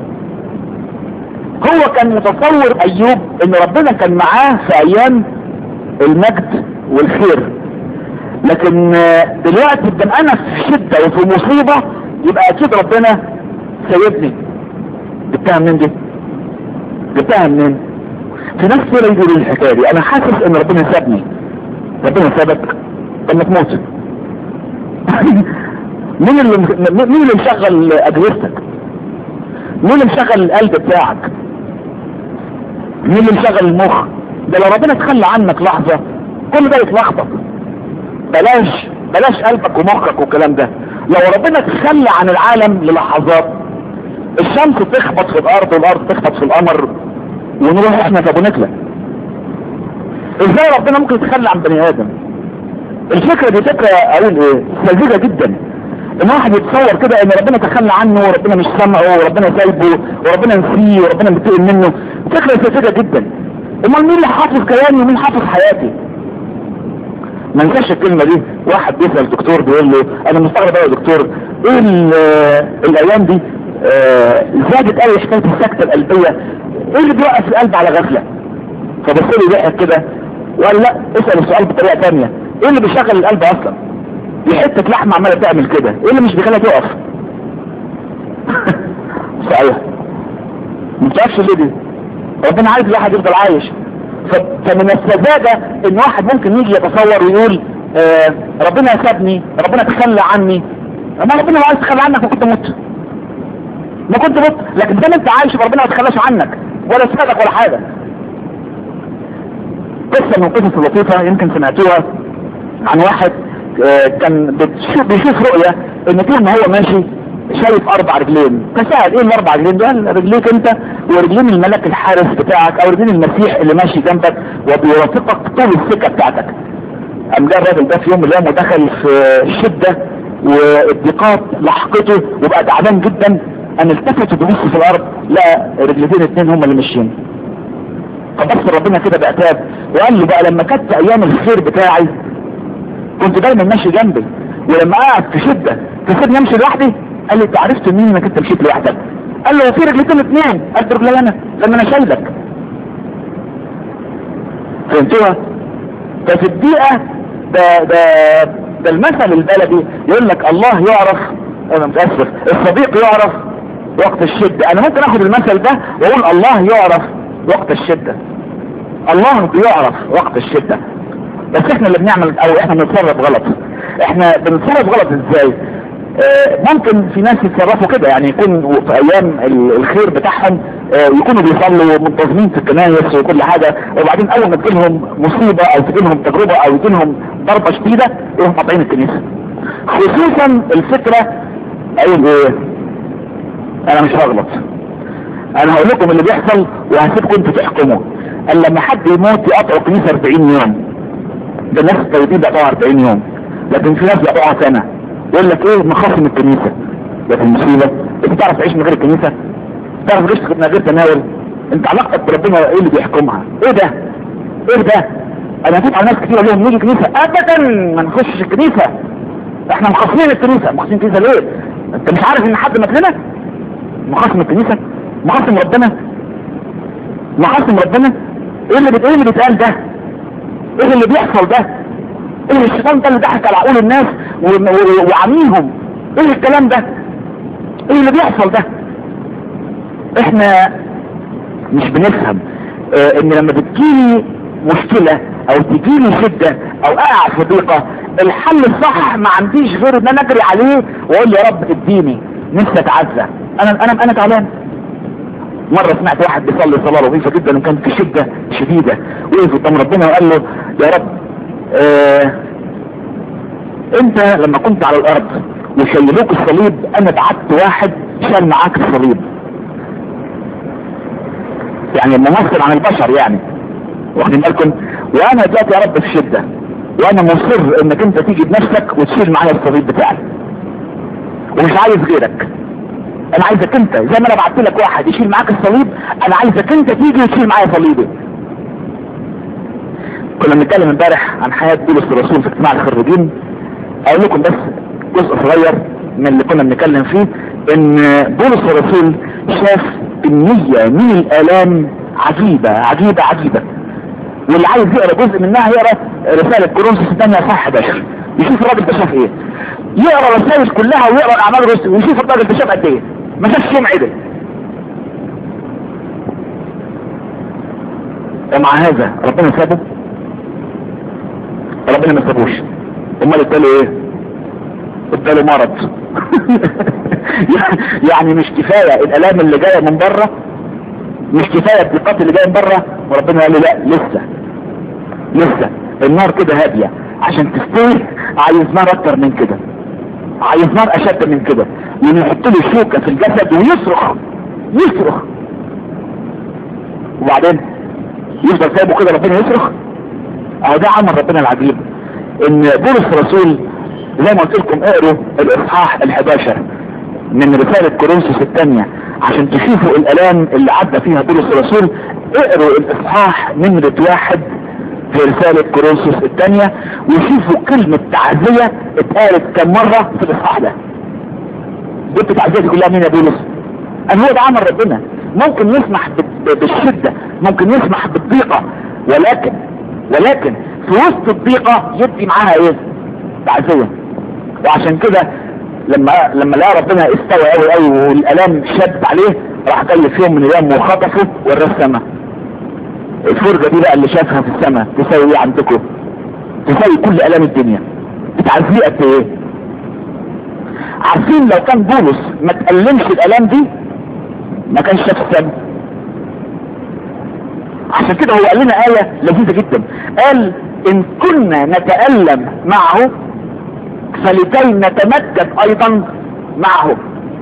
هو كان متصور ايوب ان ربنا كان معاه في ايام المجد والخير لكن دلوقتي بدل انا في شدة وفي مصيبة يبقى اكيد ربنا سيبني جبتها منين دي جبتها منين في نفس ولا يقول الحكاية دي انا حاسس ان ربنا سابني ربنا سابك انك موت مين اللي مين اللي مشغل اجهزتك مين اللي مشغل القلب بتاعك مين اللي مشغل المخ ده لو ربنا تخلى عنك لحظة كل ده يتلخبط بلاش بلاش قلبك ومخك والكلام ده لو ربنا تخلى عن العالم للحظات الشمس تخبط في الارض والارض تخبط في القمر ونروح احنا في ابو نكله ازاي ربنا ممكن يتخلى عن بني ادم الفكره دي فكره اقول ايه ساذجه جدا ان واحد يتصور كده ان ربنا تخلى عنه وربنا مش سامعه وربنا سايبه وربنا نسيه وربنا متقل منه فكره ساذجه جدا امال مين اللي حافظ كلامي ومين حافظ حياتي ما انساش الكلمة دي واحد بيسأل دكتور بيقول له انا مستغرب يا دكتور ايه الايام دي اه زادت قوي حكاية السكتة القلبية ايه اللي بيوقف القلب على غفلة فبص لي ضحك كده وقال لا اسأل السؤال بطريقة تانية ايه اللي بيشغل القلب اصلا دي حتة لحمة عمالة تعمل كده ايه اللي مش بيخليها تقف صحيح ما بتعرفش ليه دي ربنا عايز الواحد يفضل عايش فمن السذاجة ان واحد ممكن يجي يتصور ويقول آه ربنا سابني ربنا تخلى عني ما ربنا لو عايز يتخلى عنك ما كنت مت ما كنت مت لكن ده انت عايش ربنا ما تخلاش عنك ولا سابك ولا حاجة قصة من القصص اللطيفة يمكن سمعتوها عن واحد آه كان بتشوف بيشوف رؤية ان طول ما هو ماشي شايف اربع رجلين فسأل ايه الاربع رجلين دول رجليك انت ورجلين الملك الحارس بتاعك او رجلين المسيح اللي ماشي جنبك وبيرافقك طول السكة بتاعتك قام جاء الراجل ده في يوم من الايام ودخل في شدة والضيقات لحقته وبقى تعبان جدا ان التفت وبيبص في الارض لا رجلتين اتنين هم اللي ماشيين فبص ربنا كده بعتاب وقال له بقى لما كانت ايام الخير بتاعي كنت دايما ماشي جنبي ولما قعد في شدة تسيبني امشي لوحدي قال لي انت عرفت منين انك انت مشيت لوحدك قال له في رجلتين اتنين قد رجلي انا لما انا شايلك فهمتوها ففي الدقيقة ده ده ده المثل البلدي يقول لك الله يعرف انا متأسف الصديق يعرف وقت الشدة انا ممكن اخد المثل ده واقول الله يعرف وقت الشدة الله يعرف وقت الشدة بس احنا اللي بنعمل او احنا بنتصرف غلط احنا بنتصرف غلط ازاي اه ممكن في ناس يتصرفوا كده يعني يكون في ايام الخير بتاعهم آه، يكونوا بيصلوا منتظمين في الكنايس وكل حاجة وبعدين اول ما تجيلهم مصيبة او تجيلهم تجربة او تجيلهم ضربة شديدة يروحوا قاطعين الكنيسة خصوصا الفكرة اقول ايه انا مش هغلط انا هقول لكم اللي بيحصل وهسيبكم انتوا تحكموا قال لما حد يموت يقطعوا الكنيسة 40 يوم ده الناس التوحيدين بيقطعوا 40 يوم لكن في ناس بيقطعوها سنة يقول لك ايه مخاصم الكنيسة ده في المصيبة انت تعرف تعيش من غير الكنيسة تعرف تعيش من غير تناول انت علاقتك بربنا ايه اللي بيحكمها ايه ده ايه ده انا هتبقى على ناس كتير لهم نيجي كنيسة ابدا ما نخشش الكنيسة احنا مخاصمين الكنيسة مخاصمين الكنيسة ليه انت مش عارف ان حد مات لنا مخاصم الكنيسة مخاصم ربنا مخاصم ربنا ايه اللي بت... ايه اللي بيتقال ده ايه اللي بيحصل ده ايه الشيطان ده اللي ضحك على عقول الناس و... و... وعميهم ايه الكلام ده ايه اللي بيحصل ده احنا مش بنفهم اه ان لما بتجيلي مشكلة او تجيلي شدة او اقع في ضيقة الحل الصح ما عنديش غير ان انا اجري عليه واقول له يا رب اديني نفسي اتعزى انا انا انا تعبان مرة سمعت واحد بيصلي صلاة لطيفة جدا وكان في شدة شديدة وقف قدام ربنا وقال له يا رب اه انت لما كنت على الارض وشيلوك الصليب انا بعت واحد شال معاك الصليب يعني ممثل عن البشر يعني واخدين بالكم وانا دلوقتي يا رب في شدة وانا مصر انك انت تيجي بنفسك وتشيل معايا الصليب بتاعي ومش عايز غيرك انا عايزك انت زي ما انا بعت لك واحد يشيل معاك الصليب انا عايزك انت تيجي وتشيل معايا صليبي كنا بنتكلم امبارح عن حياة بولس الرسول في اجتماع الخريجين اقول لكم بس جزء صغير من اللي كنا بنتكلم فيه ان بولس الرسول شاف كمية من الالام عجيبة عجيبة عجيبة واللي عايز يقرا جزء منها يقرا رسالة كورنثوس الثانية صح 11 يشوف الراجل ده شاف ايه يقرا الرسائل كلها ويقرا الاعمال الرسل ويشوف الراجل ده شاف قد ايه ما شافش يوم عدل ومع هذا ربنا سابه ربنا ما سابوش امال اداله ايه اداله مرض يعني مش كفاية الالام اللي جاية من بره مش كفاية الضيقات اللي جاية من بره وربنا قال له لا لسه لسه النار كده هادية عشان تستوي عايز نار اكتر من كده عايز نار اشد من كده وانه يحط له شوكة في الجسد ويصرخ يصرخ وبعدين يفضل سايبه كده ربنا يصرخ اهو ده عمل ربنا العجيب ان بولس الرسول زي ما قلت لكم اقروا الاصحاح ال11 من رسالة كورنثوس الثانية عشان تشوفوا الالام اللي عدى فيها بولس الرسول اقروا الاصحاح نمرة واحد في رسالة كورنثوس الثانية وشوفوا كلمة تعزية اتقالت كم مرة في الاصحاح ده جبت تعزية دي كلها مين يا بولس ان هو ده عمل ربنا ممكن يسمح بالشدة ممكن يسمح بالضيقة ولكن ولكن في وسط الضيقة يدي معاها ايه تعزية وعشان كده لما لما لقى ربنا استوى قوي قوي والالام شد عليه راح جاي في يوم من الايام وخطفه وراه السما الفرجة دي بقى اللي شافها في السماء تساوي ايه عندكم تساوي كل الام الدنيا بتعزيه قد ايه عارفين لو كان بولس ما تألمش الالام دي ما كانش شاف السماء عشان كده هو قال لنا آية لذيذة جدا قال ان كنا نتألم معه فلكي نتمجد ايضا معه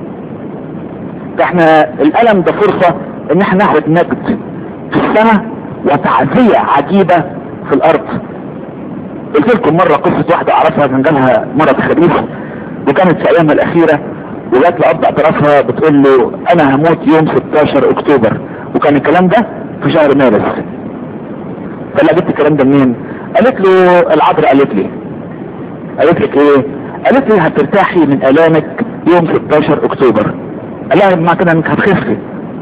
احنا الالم ده فرصة ان احنا ناخد مجد في السماء وتعزية عجيبة في الارض قلت لكم مرة قصة واحدة اعرفها كان جالها مرض خبيث وكانت في ايامها الاخيرة وجات لأب اعترافها بتقول له انا هموت يوم 16 اكتوبر وكان الكلام ده في شهر مارس قال لها جبت الكلام ده منين قالت له العذراء قالت لي قالت لك ايه قالت لي هترتاحي من الامك يوم 16 اكتوبر قال لها مع كده انك هتخفي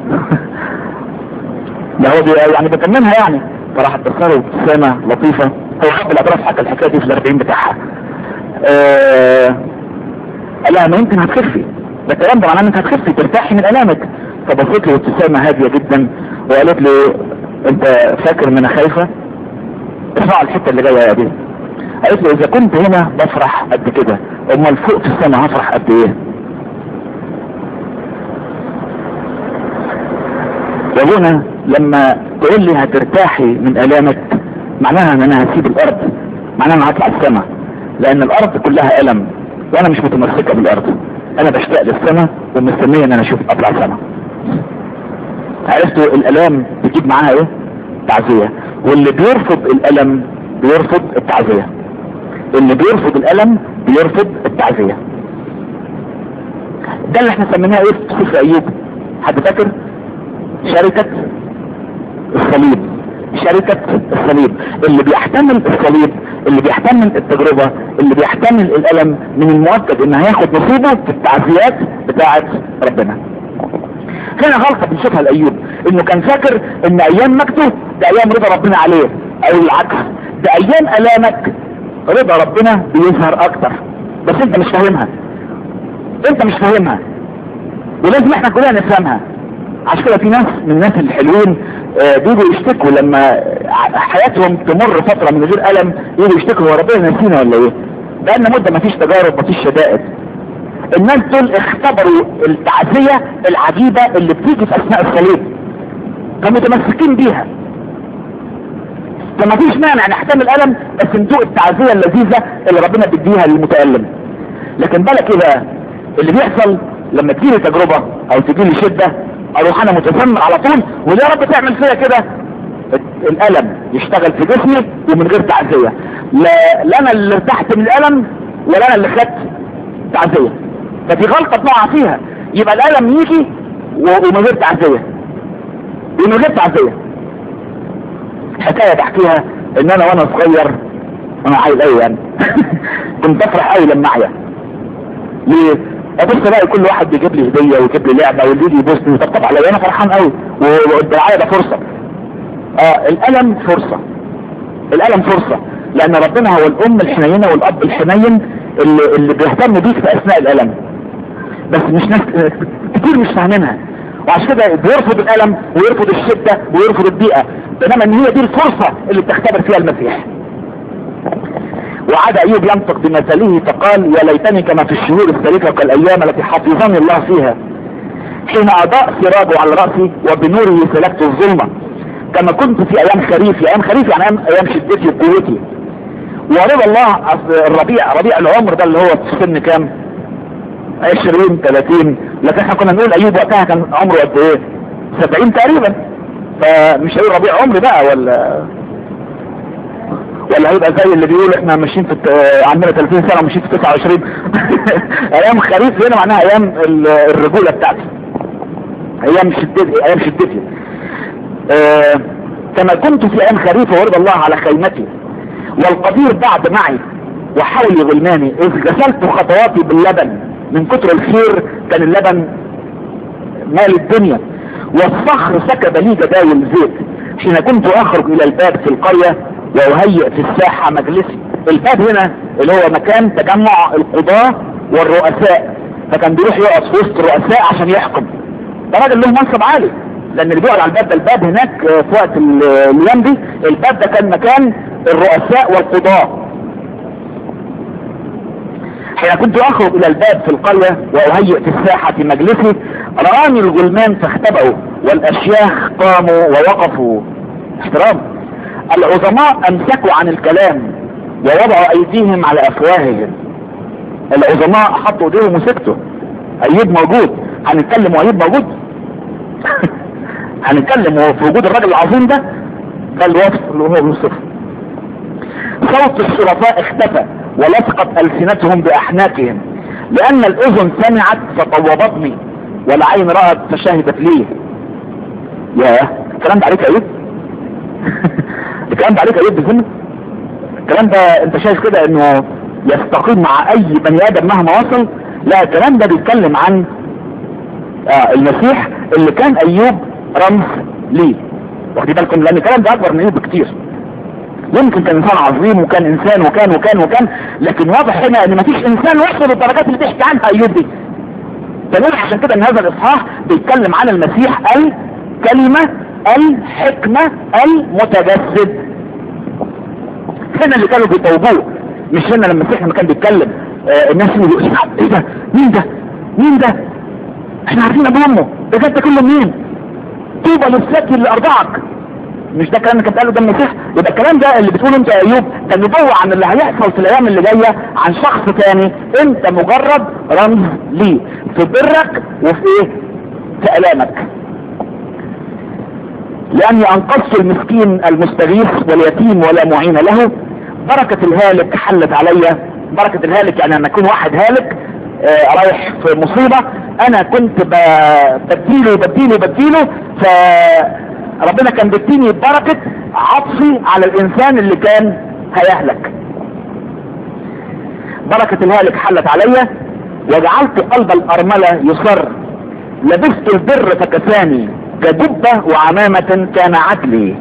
ده هو يعني بكملها يعني فراحت تذكره ابتسامه لطيفه هو حب الاطراف حكى الحكايه دي في الاربعين بتاعها آه قال لها ما يمكن هتخفي ده الكلام ده معناه انك هتخفي ترتاحي من الامك فبصيت له ابتسامه هاديه جدا وقالت له انت فاكر ان انا خايفه اسمع الحته اللي جايه يا ابي قالت له اذا كنت هنا بفرح قد كده امال فوق في السماء هفرح قد ايه يا ابونا لما تقول لي هترتاحي من الامك معناها ان انا هسيب الارض معناها ان هطلع السماء لان الارض كلها الم وانا مش متمسكة بالارض انا بشتاق للسماء ومستنية ان انا اشوف اطلع السماء عرفتوا الالام بتجيب معاها ايه تعزية واللي بيرفض الالم بيرفض التعزية اللي بيرفض الالم بيرفض التعزية ده اللي احنا سميناه ايه في سفر ايوب حد فاكر شركة الصليب شركة الصليب اللي بيحتمل الصليب اللي بيحتمل التجربة اللي بيحتمل الالم من المؤكد ان هياخد نصيبه في التعزيات بتاعة ربنا هنا غلطة بنشوفها الايوب انه كان فاكر ان ايام مكته ده ايام رضا ربنا عليه او العكس ده ايام الامك رضا ربنا بيظهر اكتر بس انت مش فاهمها انت مش فاهمها ولازم احنا كلنا نفهمها عشان كده في ناس من الناس الحلوين آه، بيجوا يشتكوا لما حياتهم تمر فترة من غير ألم يجوا يشتكوا هو ربنا نسينا ولا ايه بقالنا مدة مفيش تجارب مفيش شدائد الناس دول اختبروا التعزية العجيبة اللي بتيجي في اثناء الصليب كانوا متمسكين بيها فما فيش مانع نحتمل الالم بس ندوق التعزية اللذيذة اللي ربنا بيديها للمتألم لكن بالك ايه بقى اللي بيحصل لما تجيلي تجربة او تجيلي شدة اروح انا متذمر على طول وليه يا رب تعمل فيا كده الالم يشتغل في جسمي ومن غير تعزية لا, لا انا اللي ارتحت من الالم ولا انا اللي خدت تعزية فدي غلطة بنقع فيها يبقى الالم يجي و- ومن غير تعزية ومن غير تعزية حكاية بحكيها ان انا وانا صغير انا عايز قوي يعني كنت افرح قوي لما اعيا ليه ابص الاقي كل واحد بيجيب لي هديه ويجيب لي لعبه واللي يجي يبوسني ويطبطب عليا انا فرحان قوي والدعايه ده فرصه اه الالم فرصه الالم فرصه لان ربنا هو الام الحنينه والاب الحنين اللي, اللي بيهتم بيك في اثناء الالم بس مش ناس كتير مش فاهمينها وعشان كده بيرفض الالم ويرفض الشده ويرفض البيئه بينما ان هي دي الفرصه اللي بتختبر فيها المسيح وعاد ايوب ينطق بمثله فقال يا ليتني كما في الشهور السالفه كالايام التي حفظني الله فيها حين اضاء سراجه على راسي وبنوره سلكت الظلمه كما كنت في ايام خريفي ايام خريفي يعني ايام ايام شدتي وقوتي ورضا الله أصل الربيع ربيع العمر ده اللي هو في سن كام 20 30 لكن احنا كنا نقول ايوب وقتها كان عمره قد ايه 70 تقريبا فمش هيقول ربيع عمر بقى ولا ولا هيبقى زي اللي بيقول احنا ماشيين في الت- عندنا 30 سنه وماشيين في 29 ايام خريف هنا معناها ايام ال- الرجوله بتاعتي ايام شدتي ايام شدتي آه كما كنت في ايام خريف ورضى الله على خيمتي والقدير بعد معي وحولي غلماني اذ غسلت خطواتي باللبن من كتر الخير كان اللبن مال الدنيا والصخر سكب لي جداول زيت حين كنت اخرج الى الباب في القرية واهيئ في الساحة مجلسي الباب هنا اللي هو مكان تجمع القضاة والرؤساء فكان بيروح يقعد في وسط الرؤساء عشان يحكم ده راجل له منصب عالي لان اللي بيقعد على الباب ده الباب هناك آه، في وقت ال- الايام دي الباب ده كان مكان الرؤساء والقضاة حين كنت اخرج الى الباب في القرية واهيئ في الساحة مجلسي رآني الغلمان فاختبأوا والاشياخ قاموا ووقفوا احترام العظماء امسكوا عن الكلام ووضعوا ايديهم على افواههم العظماء حطوا ايديهم وسكتوا ايوب موجود هنتكلم وايوب موجود هنتكلم وهو في وجود الراجل العظيم ده ده الوصف اللي هو بيوصفه صوت الشرفاء اختفى ولصقت ألسنتهم بأحناكهم لأن الأذن سمعت فطوبتني والعين رأت فشهدت لي يا الكلام ده عليك يا أيوب الكلام ده عليك يا أيوب بذمة الكلام ده انت شايف كده انه يستقيم مع اي بني ادم مهما وصل لا الكلام ده بيتكلم عن آه المسيح اللي كان ايوب رمز ليه واخدين بالكم لان الكلام ده اكبر من ايوب بكتير يمكن كان انسان عظيم وكان انسان وكان وكان وكان لكن واضح هنا ان مفيش انسان وصل للدرجات اللي بيحكي عنها ايوب دي فنقول عشان كده ان هذا الاصحاح بيتكلم عن المسيح الكلمة الحكمة المتجسد هنا اللي كانوا بيطوبوه مش هنا لما المسيح لما كان بيتكلم آه الناس يقولوا ايه ده مين ده مين ده احنا عارفين ابو امه ده جد كله مين طوبى للساكن اللي ارضعك مش ده الكلام اللي كان قاله ده المسيح يبقى الكلام ده اللي بتقوله انت يا ايوب كان نبوة عن اللي هيحصل في الايام اللي جايه عن شخص تاني انت مجرد رمز ليه في برك وفي ايه في الامك لاني انقذت المسكين المستغيث واليتيم ولا معين له بركة الهالك حلت عليا بركة الهالك يعني لما يكون واحد هالك آه رايح في مصيبة انا كنت بديله بديله بديله فربنا كان بيديني بركة عطفي على الانسان اللي كان هيهلك بركة الهالك حلت عليا وجعلت قلب الارملة يصر لبست البر فكساني كدبة وعمامة كان عدلي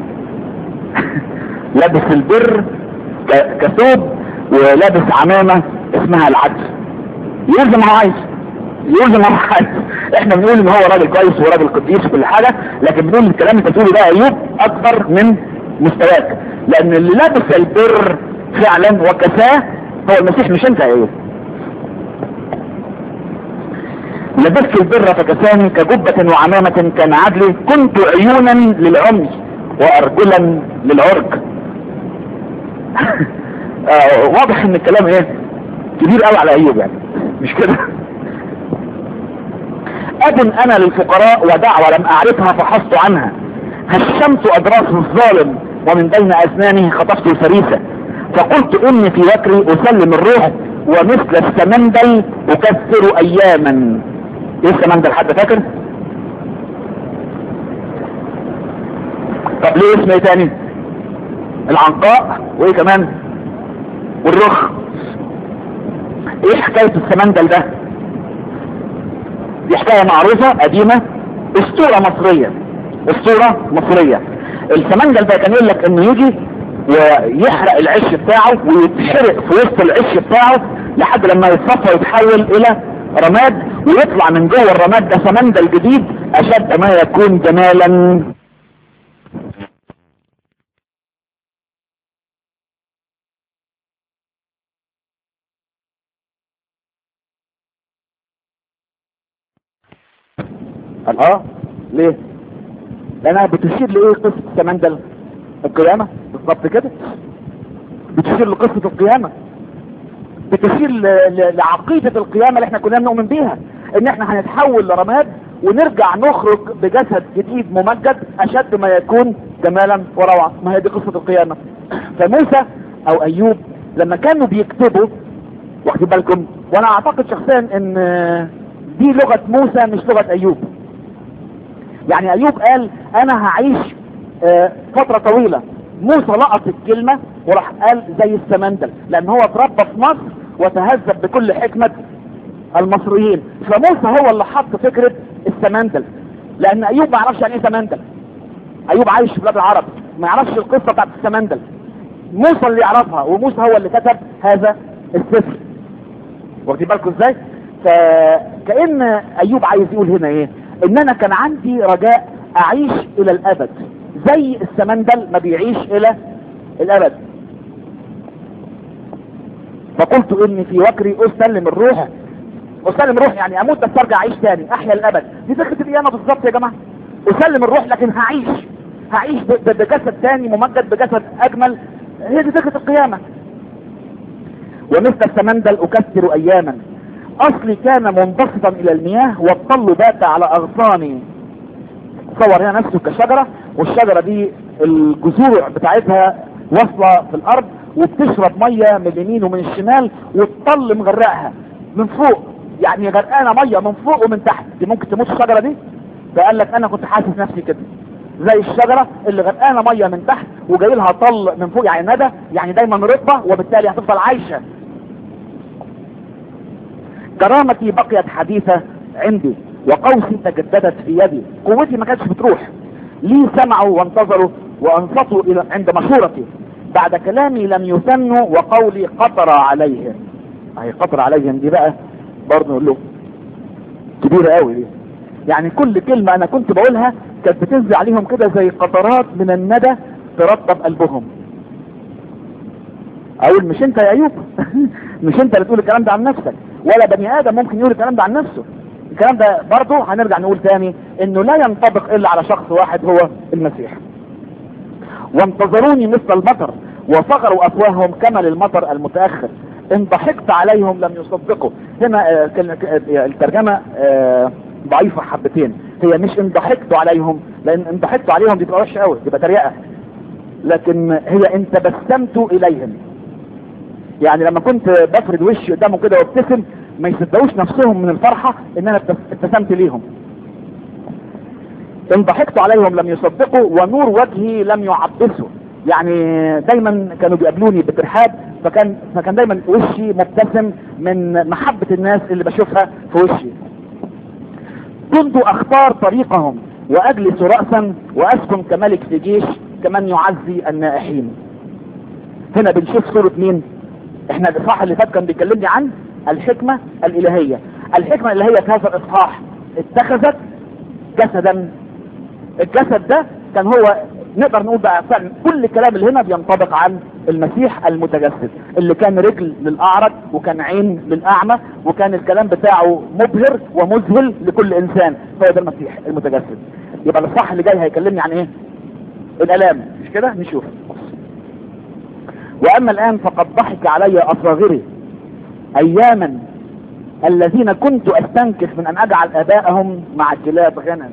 لبس البر كثوب ولابس عمامة اسمها العدل يقول زي ما هو عايز يقول زي ما هو عايز احنا بنقول ان هو راجل كويس وراجل قديس وكل حاجة لكن بنقول الكلام اللي انت بتقوله ده ايوب اكبر من مستواك لان اللي لابس البر فعلا وكساه هو المسيح مش انت يا ايوب لبست البر فكساني كجبة وعمامة كان عدلي كنت عيونا للعمي وارجلا للعرج آه واضح ان الكلام ايه كبير قوي على ايوب يعني مش كده ابن انا للفقراء ودعوة لم اعرفها فحصت عنها هشمت اضراس الظالم ومن بين اسنانه خطفت الفريسة فقلت اني في وكري اسلم الروح ومثل السمندل اكثر اياما ايه السمندل حد فاكر طب ليه اسم ايه تاني العنقاء وايه كمان والرخ ايه حكاية السمندل ده دي حكاية معروفة قديمة اسطورة مصرية اسطورة مصرية السمندل ده كان يقول لك انه يجي ويحرق العش بتاعه ويتحرق في وسط العش بتاعه لحد لما يتصفى ويتحول الى رماد ويطلع من جوه الرماد ده سمندل جديد اشد ما يكون جمالا اه ليه لانها بتشير لايه قصة السمندل القيامة بالضبط كده بتشير لقصة القيامة بتشير لعقيدة القيامة اللي احنا كلنا بنؤمن بيها ان احنا هنتحول لرماد ونرجع نخرج بجسد جديد ممجد اشد ما يكون جمالا وروعة ما هي دي قصة القيامة فموسى او ايوب لما كانوا بيكتبوا واخدين بالكم وانا اعتقد شخصيا ان دي لغة موسى مش لغة ايوب يعني ايوب قال انا هعيش فترة طويلة موسى لقط الكلمة وراح قال زي السمندل لان هو اتربى في مصر وتهذب بكل حكمة المصريين فموسى هو اللي حط فكرة السمندل لان ايوب ما يعرفش يعني ايه سمندل ايوب عايش في بلاد العرب ما يعرفش القصة بتاعت السمندل موسى اللي يعرفها وموسى هو اللي كتب هذا السفر واخدين بالكم ازاي فكأن ايوب عايز يقول هنا ايه ان انا كان عندي رجاء اعيش الى الابد زي السمندل ما بيعيش الى الابد فقلت اني في وكري اسلم الروح اسلم الروح يعني اموت بس ارجع اعيش تاني احيا الابد دي فكرة القيامة بالظبط يا جماعة اسلم الروح لكن هعيش هعيش بجسد تاني ممجد بجسد اجمل هي دي فكرة القيامة ومثل السمندل اكثر اياما اصلي كان منبسطا الى المياه والطل بات على اغصاني تصور هنا نفسه كشجرة والشجرة دي الجذور بتاعتها واصلة في الارض وبتشرب مية من اليمين ومن الشمال والطل مغرقها من فوق يعني غرقانة مية من فوق ومن تحت دي ممكن تموت الشجرة دي فقال لك انا كنت حاسس نفسي كده زي الشجرة اللي غرقانة مية من تحت وجاي لها طل من فوق يعني ندى يعني دايما رطبة وبالتالي هتفضل عايشة كرامتي بقيت حديثة عندي وقوسي تجددت في يدي قوتي ما كانتش بتروح لي سمعوا وانتظروا وانصتوا الى عند مشورتي بعد كلامي لم يثنوا وقولي قطر عليهم اهي قطر عليهم دي بقى برضه نقول له كبيرة قوي دي يعني كل كلمة انا كنت بقولها كانت بتنزل عليهم كده زي قطرات من الندى ترطب قلبهم اقول مش انت يا ايوب مش انت اللي تقول الكلام ده عن نفسك ولا بني ادم ممكن يقول الكلام ده عن نفسه
الكلام ده برضه هنرجع نقول تاني انه لا ينطبق الا على شخص واحد هو المسيح وانتظروني مثل المطر وصغروا افواههم كما للمطر المتاخر ان ضحكت عليهم لم يصدقوا هنا آه، كل- ك- آه، الترجمه آه، ضعيفه حبتين هي مش ان ضحكت عليهم لان ان ضحكت عليهم دي تبقى وحشه قوي تبقى تريقه لكن هي ان تبسمت اليهم يعني لما كنت بفرد وشي قدامه كده وابتسم ما يصدقوش نفسهم من الفرحه ان انا ابتس- ابتسمت ليهم ان ضحكت عليهم لم يصدقوا ونور وجهي لم يعبسوا يعني دايما كانوا بيقابلوني بترحاب فكان فكان دايما وشي مبتسم من محبة الناس اللي بشوفها في وشي كنت اختار طريقهم واجلس رأسا واسكن كملك في جيش كمن يعزي النائحين هنا بنشوف صورة مين احنا الاصحاح اللي فات كان بيكلمني عن الحكمة الالهية الحكمة الالهية في هذا الاصحاح اتخذت جسدا الجسد ده كان هو نقدر نقول بقى فعلا كل الكلام اللي هنا بينطبق عن المسيح المتجسد اللي كان رجل للاعرج وكان عين للاعمى وكان الكلام بتاعه مبهر ومذهل لكل انسان فهو ده المسيح المتجسد يبقى الصح اللي جاي هيكلمني عن ايه الالام مش كده نشوف واما الان فقد ضحك علي اصاغري اياما الذين كنت استنكف من ان اجعل ابائهم مع كلاب غنم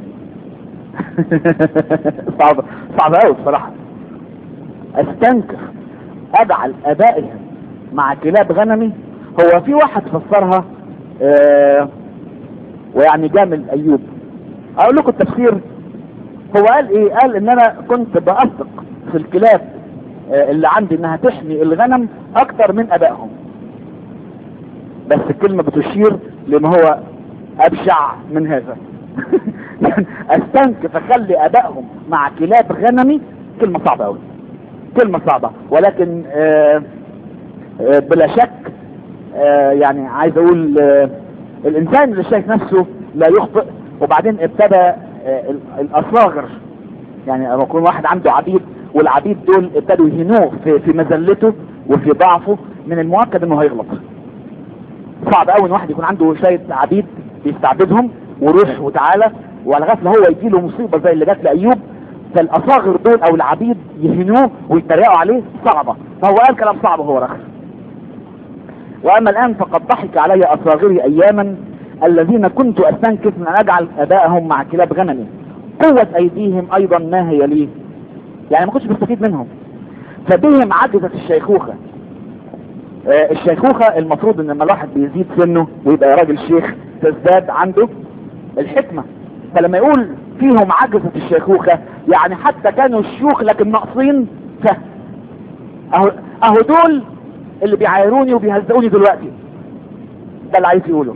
صعب صعب قوي بصراحه استنكف اجعل ابائهم مع كلاب غنمي هو في واحد فسرها آه ويعني جامل ايوب اقول لكم التفسير هو قال ايه قال ان انا كنت باثق في الكلاب آه اللي عندي انها تحمي الغنم اكتر من ابائهم بس الكلمة بتشير لما هو ابشع من هذا استنكف اخلي ابائهم مع كلاب غنمي كلمة صعبة قوي كلمة صعبة ولكن آه آه بلا شك آه يعني عايز اقول آه الانسان اللي شايف نفسه لا يخطئ وبعدين ابتدى آه ال- الاصاغر يعني لما يكون واحد عنده عبيد والعبيد دول ابتدوا يهينوه في, في مذلته وفي ضعفه من المؤكد انه هيغلط صعب قوي ان واحد يكون عنده شويه عبيد بيستعبدهم وروح وتعالى وعلى غفله هو يجي له مصيبه زي اللي جات لايوب فالاصاغر دول او العبيد يهنوه ويتريقوا عليه صعبه فهو قال كلام صعب هو رخص واما الان فقد ضحك علي اصاغري اياما الذين كنت استنكف من ان اجعل ابائهم مع كلاب غنمي قوة ايديهم ايضا ما هي لي يعني ما كنتش بستفيد منهم فبهم عجزت الشيخوخة آه، الشيخوخة المفروض ان لما الواحد بيزيد سنه ويبقى راجل شيخ تزداد عنده الحكمة فلما يقول فيهم عجزة الشيخوخة يعني حتى كانوا الشيوخ لكن ناقصين فهم اهو اهو دول اللي بيعايروني وبيهزقوني دلوقتي ده اللي عايز يقوله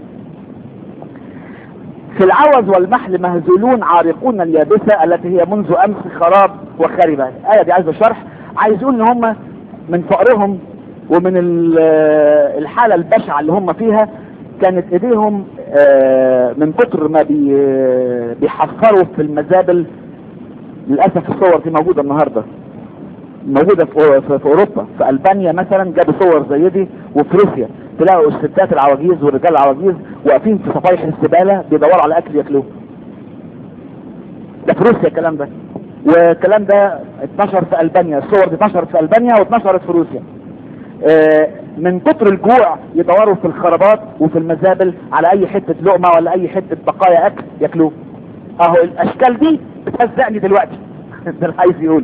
في العوز والمحل مهزولون عارقون اليابسة التي هي منذ امس خراب وخربة الآية دي عايزة شرح عايز يقول ان هم من فقرهم ومن ال- الحالة البشعة اللي هم فيها كانت ايديهم آه، من كتر ما بي- بيحفروا في المزابل للأسف الصور دي موجودة النهاردة موجودة في, في, في اوروبا في البانيا مثلا جابوا صور زي دي وفي روسيا تلاقوا الستات العواجيز والرجال العواجيز واقفين في صفايح الزبالة بيدوروا على اكل ياكلوه ده في روسيا الكلام ده والكلام ده اتنشر في البانيا الصور دي اتنشرت في البانيا واتنشرت في روسيا آه، من كتر الجوع يدوروا في الخرابات وفي المزابل على اي حتة لقمة ولا اي حتة بقايا اكل ياكلوه اهو الاشكال دي بتهزقني دلوقتي ده اللي عايز يقوله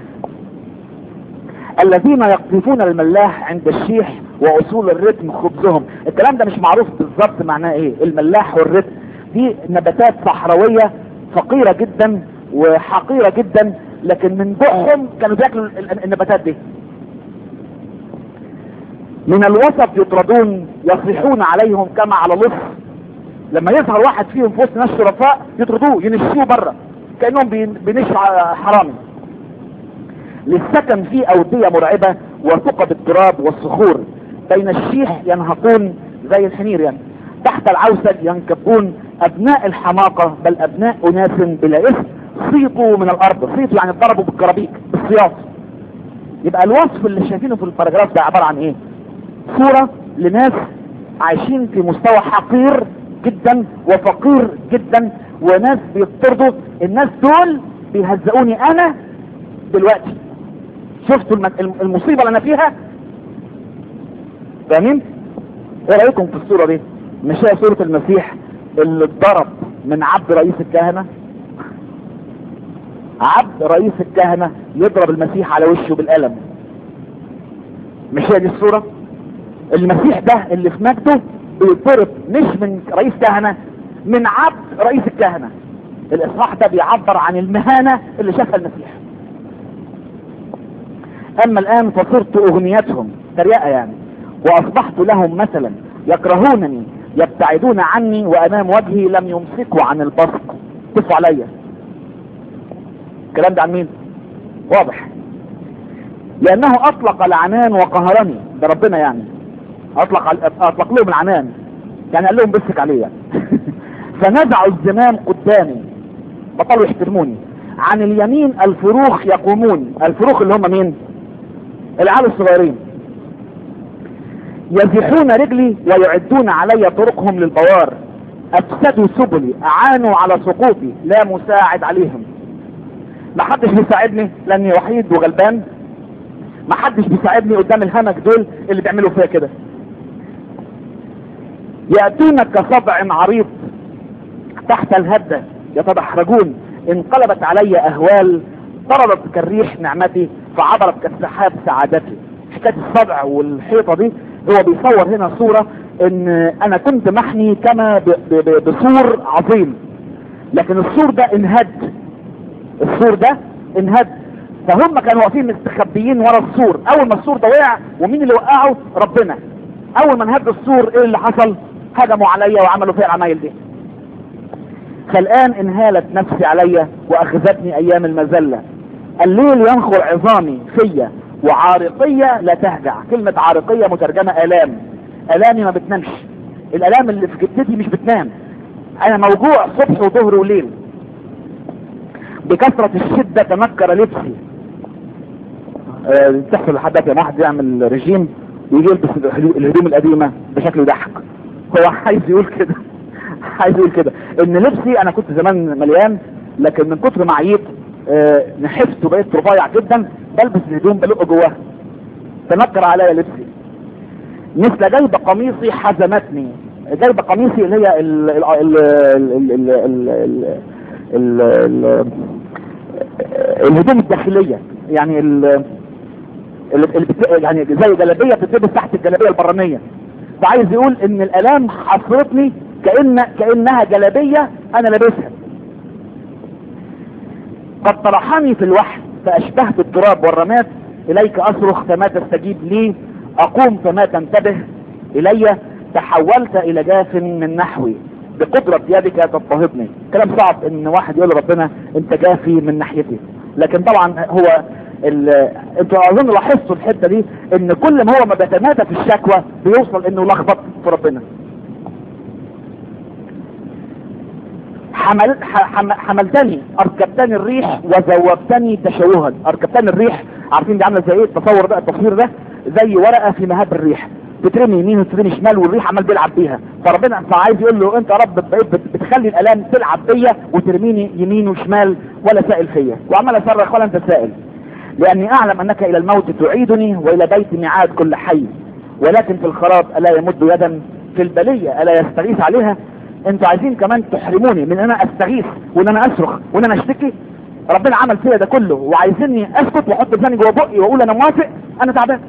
الذين يقذفون الملاح عند الشيح واصول الرتم خبزهم الكلام ده مش معروف بالظبط معناه ايه الملاح والرتم دي نباتات صحراوية فقيرة جدا وحقيرة جدا لكن من جوعهم كانوا بياكلوا ال- ال- النباتات دي من الوسط يطردون يصيحون عليهم كما على لص لما يظهر واحد فيهم في وسط ناس شرفاء يطردوه ينشوه بره كانهم بين- بينشوا ع- حرامي للسكن في أودية مرعبة وثقب التراب والصخور بين الشيح ينهقون زي الحمير يعني تحت العوسل ينكبون أبناء الحماقة بل أبناء أناس بلا اسم صيطوا من الأرض صيطوا يعني ضربوا بالكرابيك بالسياط يبقى الوصف اللي شايفينه في الباراجراف ده عبارة عن ايه صورة لناس عايشين في مستوى حقير جدا وفقير جدا وناس بيضطردوا الناس دول بيهزقوني انا دلوقتي شفتوا الم- المصيبة اللي انا فيها فاهمين ايه رايكم في الصورة دي مش هي صورة المسيح اللي اتضرب من عبد رئيس الكهنة عبد رئيس الكهنة يضرب المسيح على وشه بالقلم مش هي دي الصورة المسيح ده اللي في مجده بيضرب مش من رئيس كهنة من عبد رئيس الكهنة الاصحاح ده بيعبر عن المهانة اللي شافها المسيح اما الان فصرت اغنيتهم تريقة يعني واصبحت لهم مثلا يكرهونني يبتعدون عني وامام وجهي لم يمسكوا عن البصق اتفقوا عليا الكلام ده عن مين واضح لانه اطلق العنان وقهرني ده ربنا يعني اطلق اطلق لهم العنان يعني قال لهم بسك عليه يعني. فنزعوا الزمام قدامي بطلوا يحترموني عن اليمين الفروخ يقومون الفروخ اللي هم مين العيال الصغيرين يزحون رجلي ويعدون علي طرقهم للبوار افسدوا سبلي اعانوا على سقوطي لا مساعد عليهم ما حدش بيساعدني لاني وحيد وغلبان ما حدش بيساعدني قدام الهمج دول اللي بيعملوا فيا كده يأتون كصبع عريض تحت الهدة يتدحرجون انقلبت علي اهوال طردت كالريح نعمتي فعبرت كالسحاب سعادتي حكاية الصبع والحيطة دي هو بيصور هنا صورة ان انا كنت محني كما ب- ب- بسور عظيم لكن السور ده انهد السور ده انهد فهم كانوا واقفين مستخبيين ورا السور اول ما السور ده وقع ومين اللي وقعه ربنا اول ما انهد السور ايه اللي حصل هجموا عليا وعملوا فيها العمايل دي فالان انهالت نفسي عليا واخذتني ايام المذلة الليل ينخر عظامي فيا وعارقية لا تهجع كلمة عارقية مترجمة الام الامي ما بتنامش الالام اللي في جدتي مش بتنام انا موجوع صبح وظهر وليل بكثرة الشدة تنكر لبسي آه، تحصل لحد يا واحد يعمل رجيم يجي يلبس الهدو- الهدوم القديمة بشكل يضحك هو عايز يقول كده عايز يقول كده ان لبسي انا كنت زمان مليان لكن من كتر ما عييت آه، نحفت وبقيت رفيع جدا بلبس الهدوم بلق جواها تنكر عليا لبسي مثل جيب قميصي حزمتني جيب قميصي اللي هي ال ال ال ال ال ال ال ال ال الهدوم الداخلية يعني ال ال- ال- بت- يعني زي جلابية بتلبس تحت الجلابية البرانية فعايز يقول ان الالام حصرتني كأن كأنها جلابية انا لابسها قد طرحني في الوحل فاشبهت التراب والرماد اليك اصرخ فما تستجيب لي اقوم فما تنتبه الي تحولت الى جاف من نحوي بقدرة يدك تضطهدني كلام صعب ان واحد يقول لربنا انت جافي من ناحيتي لكن طبعا هو ال- انتوا اظن لاحظتوا الحته دي ان كل ما هو ما بيتمادى في الشكوى بيوصل انه لخبط في ربنا حمل ح- حم- حملتني اركبتني الريح وزوبتني تشوها اركبتني الريح عارفين دي عامله زي ايه التصور ده التصوير ده زي ورقه في مهب الريح بترمي يمين وترمي شمال والريح عمال بيلعب بيها فربنا فعايز يقول له انت يا رب بقيت بت- بتخلي الالام تلعب بيا وترميني يمين وشمال ولا سائل فيا وعمال اصرخ ولا انت سائل لاني اعلم انك الى الموت تعيدني والى بيت ميعاد كل حي ولكن في الخراب الا يمد يدا في البلية الا يستغيث عليها انتوا عايزين كمان تحرموني من ان انا استغيث وان انا اصرخ وان انا اشتكي ربنا عمل فيا ده كله وعايزيني اسكت واحط لساني جوه بقي واقول انا موافق انا تعبان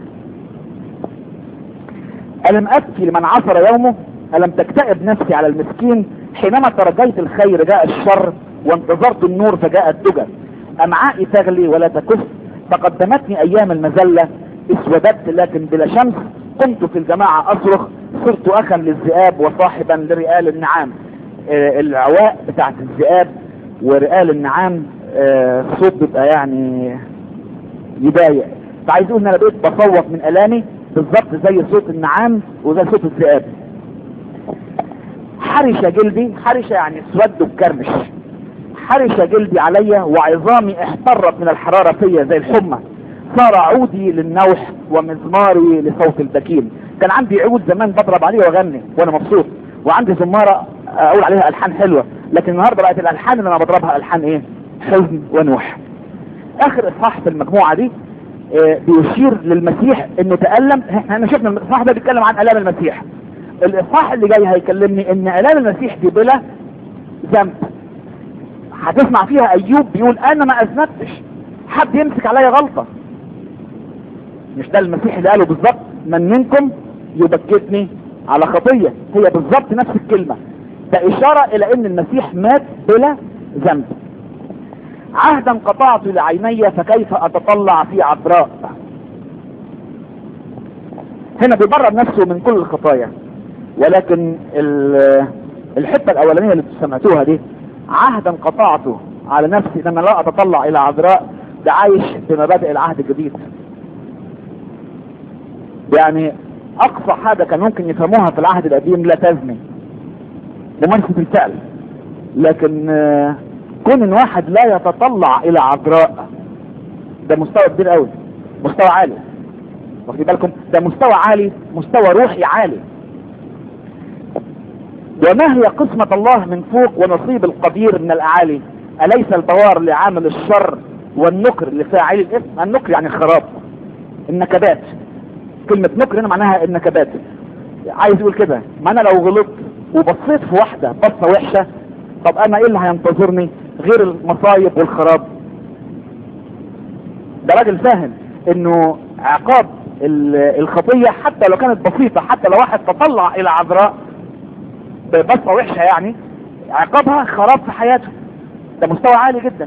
ألم أبكي لمن عثر يومه ألم تكتئب نفسي على المسكين حينما ترجيت الخير جاء الشر وانتظرت النور فجاء الدجى أمعائي تغلي ولا تكف تقدمتني أيام المذلة اسودت لكن بلا شمس قمت في الجماعة أصرخ صرت أخا للذئاب وصاحبا لرئال النعام آه، العواء بتاعت الذئاب ورئال النعام آه، صوت بيبقى يعني يضايق فعايز اقول ان انا بقيت بصوت من الامي بالظبط زي صوت النعام وزي صوت الذئاب حرش جلدي حرش يعني اسود وكرمش حرش جلدي عليا وعظامي احترت من الحرارة فيا زي الحمى صار عودي للنوح ومزماري لصوت البكين كان عندي عود زمان بضرب عليه واغني وانا مبسوط وعندي زمارة اقول عليها الحان حلوة لكن النهاردة بقت الالحان اللي انا بضربها الحان ايه حزن ونوح اخر اصحاح في المجموعة دي آه، بيشير للمسيح انه تألم احنا شفنا الاصحاح ده بيتكلم عن الام المسيح الاصحاح اللي جاي هيكلمني ان الام المسيح دي بلا ذنب هتسمع فيها ايوب بيقول انا ما اذنبتش حد يمسك عليا غلطة مش ده المسيح اللي قاله بالظبط من منكم يبكتني على خطية هي بالظبط نفس الكلمة ده اشارة الى ان المسيح مات بلا ذنب عهدا قطعت لعيني فكيف اتطلع في عذراء هنا بيبرر نفسه من كل الخطايا ولكن ال- الحتة الاولانية اللي سمعتوها دي عهدا قطعته على نفسي ان انا لا اتطلع الى عذراء ده عايش بمبادئ العهد الجديد يعني اقصى حاجة كان ممكن يفهموها في العهد القديم لا تزني ممارسة الفعل لكن آه، كون ان واحد لا يتطلع الى عذراء ده مستوى كبير قوي مستوى عالي واخدين بالكم ده مستوى عالي مستوى روحي عالي وما هي قسمة الله من فوق ونصيب القدير من الاعالي اليس البوار لعامل الشر والنكر لفاعل الاثم النكر يعني الخراب النكبات كلمة نكر هنا معناها النكبات عايز يقول كده ما انا لو غلطت وبصيت في واحدة بصة وحشة طب انا ايه اللي هينتظرني غير المصايب والخراب ده راجل فاهم انه عقاب ال- الخطية حتى لو كانت بسيطة حتى لو واحد تطلع الى عذراء ببصة وحشة يعني عقابها خراب في حياته ده مستوى عالي جدا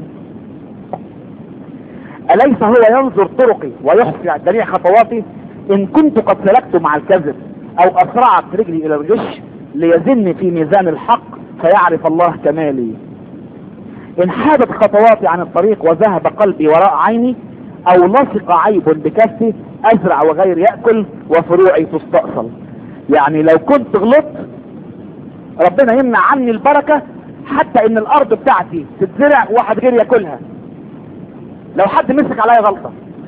أليس هو ينظر طرقي ويحصي جميع خطواتي إن كنت قد سلكت مع الكذب أو أسرعت رجلي إلى الغش ليزني في ميزان الحق فيعرف الله كمالي إن حادت خطواتي عن الطريق وذهب قلبي وراء عيني أو لصق عيب بكفي أزرع وغير يأكل وفروعي تستأصل يعني لو كنت غلطت ربنا يمنع عني البركة حتى ان الارض بتاعتي تتزرع وواحد غير ياكلها لو حد مسك عليا غلطة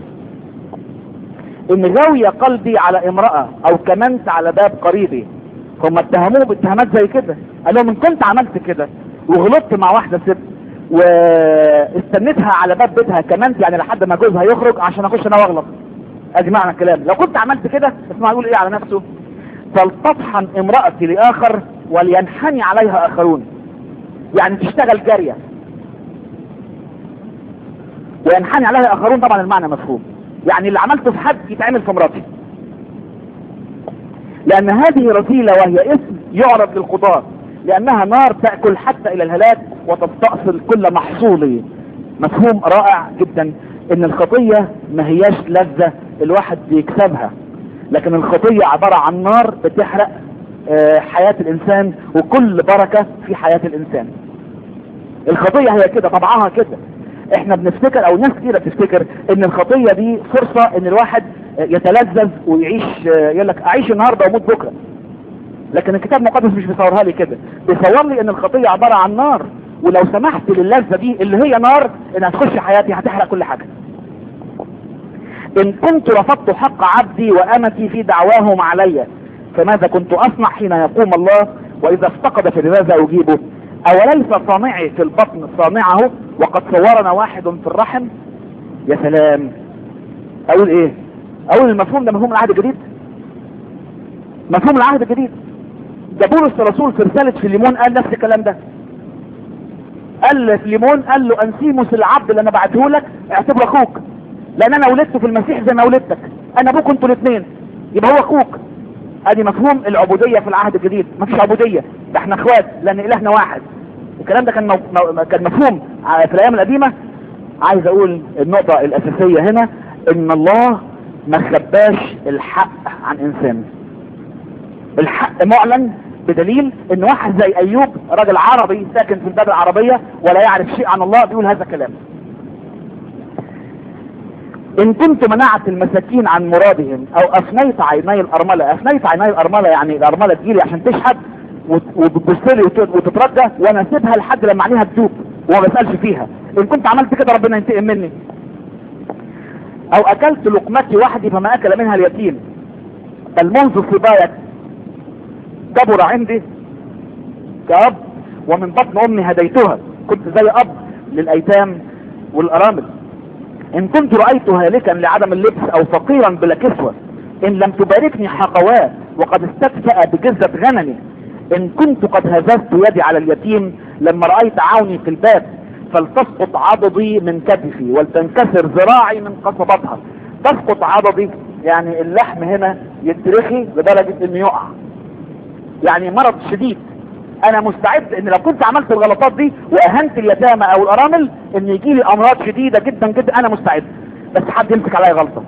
ان غاوية قلبي على امرأة او كمنت على باب قريبي هم اتهموه باتهامات زي كده قال لهم ان كنت عملت كده وغلطت مع واحدة ست واستنيتها على باب بيتها كمنت يعني لحد ما جوزها يخرج عشان اخش انا واغلط ادي معنى الكلام لو كنت عملت كده اسمع يقول ايه على نفسه فلتطحن امرأتي لاخر ولينحني عليها اخرون يعني تشتغل جارية وينحني عليها اخرون طبعا المعنى مفهوم يعني اللي عملته في حد يتعمل في مراتي لان هذه رذيلة وهي اسم يعرض للقضاء لانها نار تأكل حتى الى الهلاك وتستأصل كل محصول مفهوم رائع جدا ان الخطية ما هياش لذة الواحد بيكسبها لكن الخطية عبارة عن نار بتحرق آه، حياة الانسان وكل بركة في حياة الانسان الخطية هي كده طبعها كده احنا بنفتكر او ناس كتيرة بتفتكر ان الخطية دي فرصة ان الواحد يتلذذ ويعيش يقول لك اعيش النهاردة واموت بكرة لكن الكتاب المقدس مش بيصورها لي كده بيصور لي ان الخطية عبارة عن نار ولو سمحت للذة دي اللي هي نار انها تخش حياتي هتحرق كل حاجة ان كنت رفضت حق عبدي وامتي في دعواهم علي فماذا كنت اصنع حين يقوم الله واذا افتقد فلماذا اجيبه اوليس صانعي في البطن صانعه وقد صورنا واحد في الرحم يا سلام اقول ايه اقول المفهوم ده مفهوم العهد الجديد مفهوم العهد الجديد ده بولس الرسول في رسالة فيليمون قال نفس الكلام ده قال لفيليمون قال له انسيموس العبد اللي انا بعته لك اعتبره اخوك لان انا ولدت في المسيح زي ما ولدتك انا ابوك انتوا الاثنين يبقى هو اخوك ادي مفهوم العبودية في العهد الجديد مفيش عبودية ده احنا اخوات لان الهنا واحد الكلام ده كان مو... مو... كان مفهوم في الايام القديمة عايز اقول النقطة الاساسية هنا ان الله ما خباش الحق عن انسان الحق معلن بدليل ان واحد زي ايوب راجل عربي ساكن في البلاد العربية ولا يعرف شيء عن الله بيقول هذا الكلام ان كنت منعت المساكين عن مرادهم او افنيت عيني الارملة افنيت عيني الارملة يعني الارملة تجيلي عشان تشحت وتبص لي وتترجى وانا اسيبها لحد لما عينيها تدوب وما بسألش فيها ان كنت عملت كده ربنا ينتقم مني او اكلت لقمتي وحدي فما اكل منها اليتيم بل منذ صبايا كبر عندي كأب ومن بطن امي هديتها كنت زي اب للايتام والارامل ان كنت رأيت هالكا لعدم اللبس او فقيرا بلا كسوة ان لم تباركني حقواه وقد استكفأ بجزة غنمي ان كنت قد هززت يدي على اليتيم لما رأيت عوني في الباب فلتسقط عضدي من كتفي ولتنكسر ذراعي من قصبتها تسقط عضدي يعني اللحم هنا يترخي لدرجة انه يقع يعني مرض شديد انا مستعد ان لو كنت عملت الغلطات دي واهنت اليتامى او الارامل ان يجي لي امراض شديدة جدا جدا انا مستعد بس حد يمسك عليا غلطة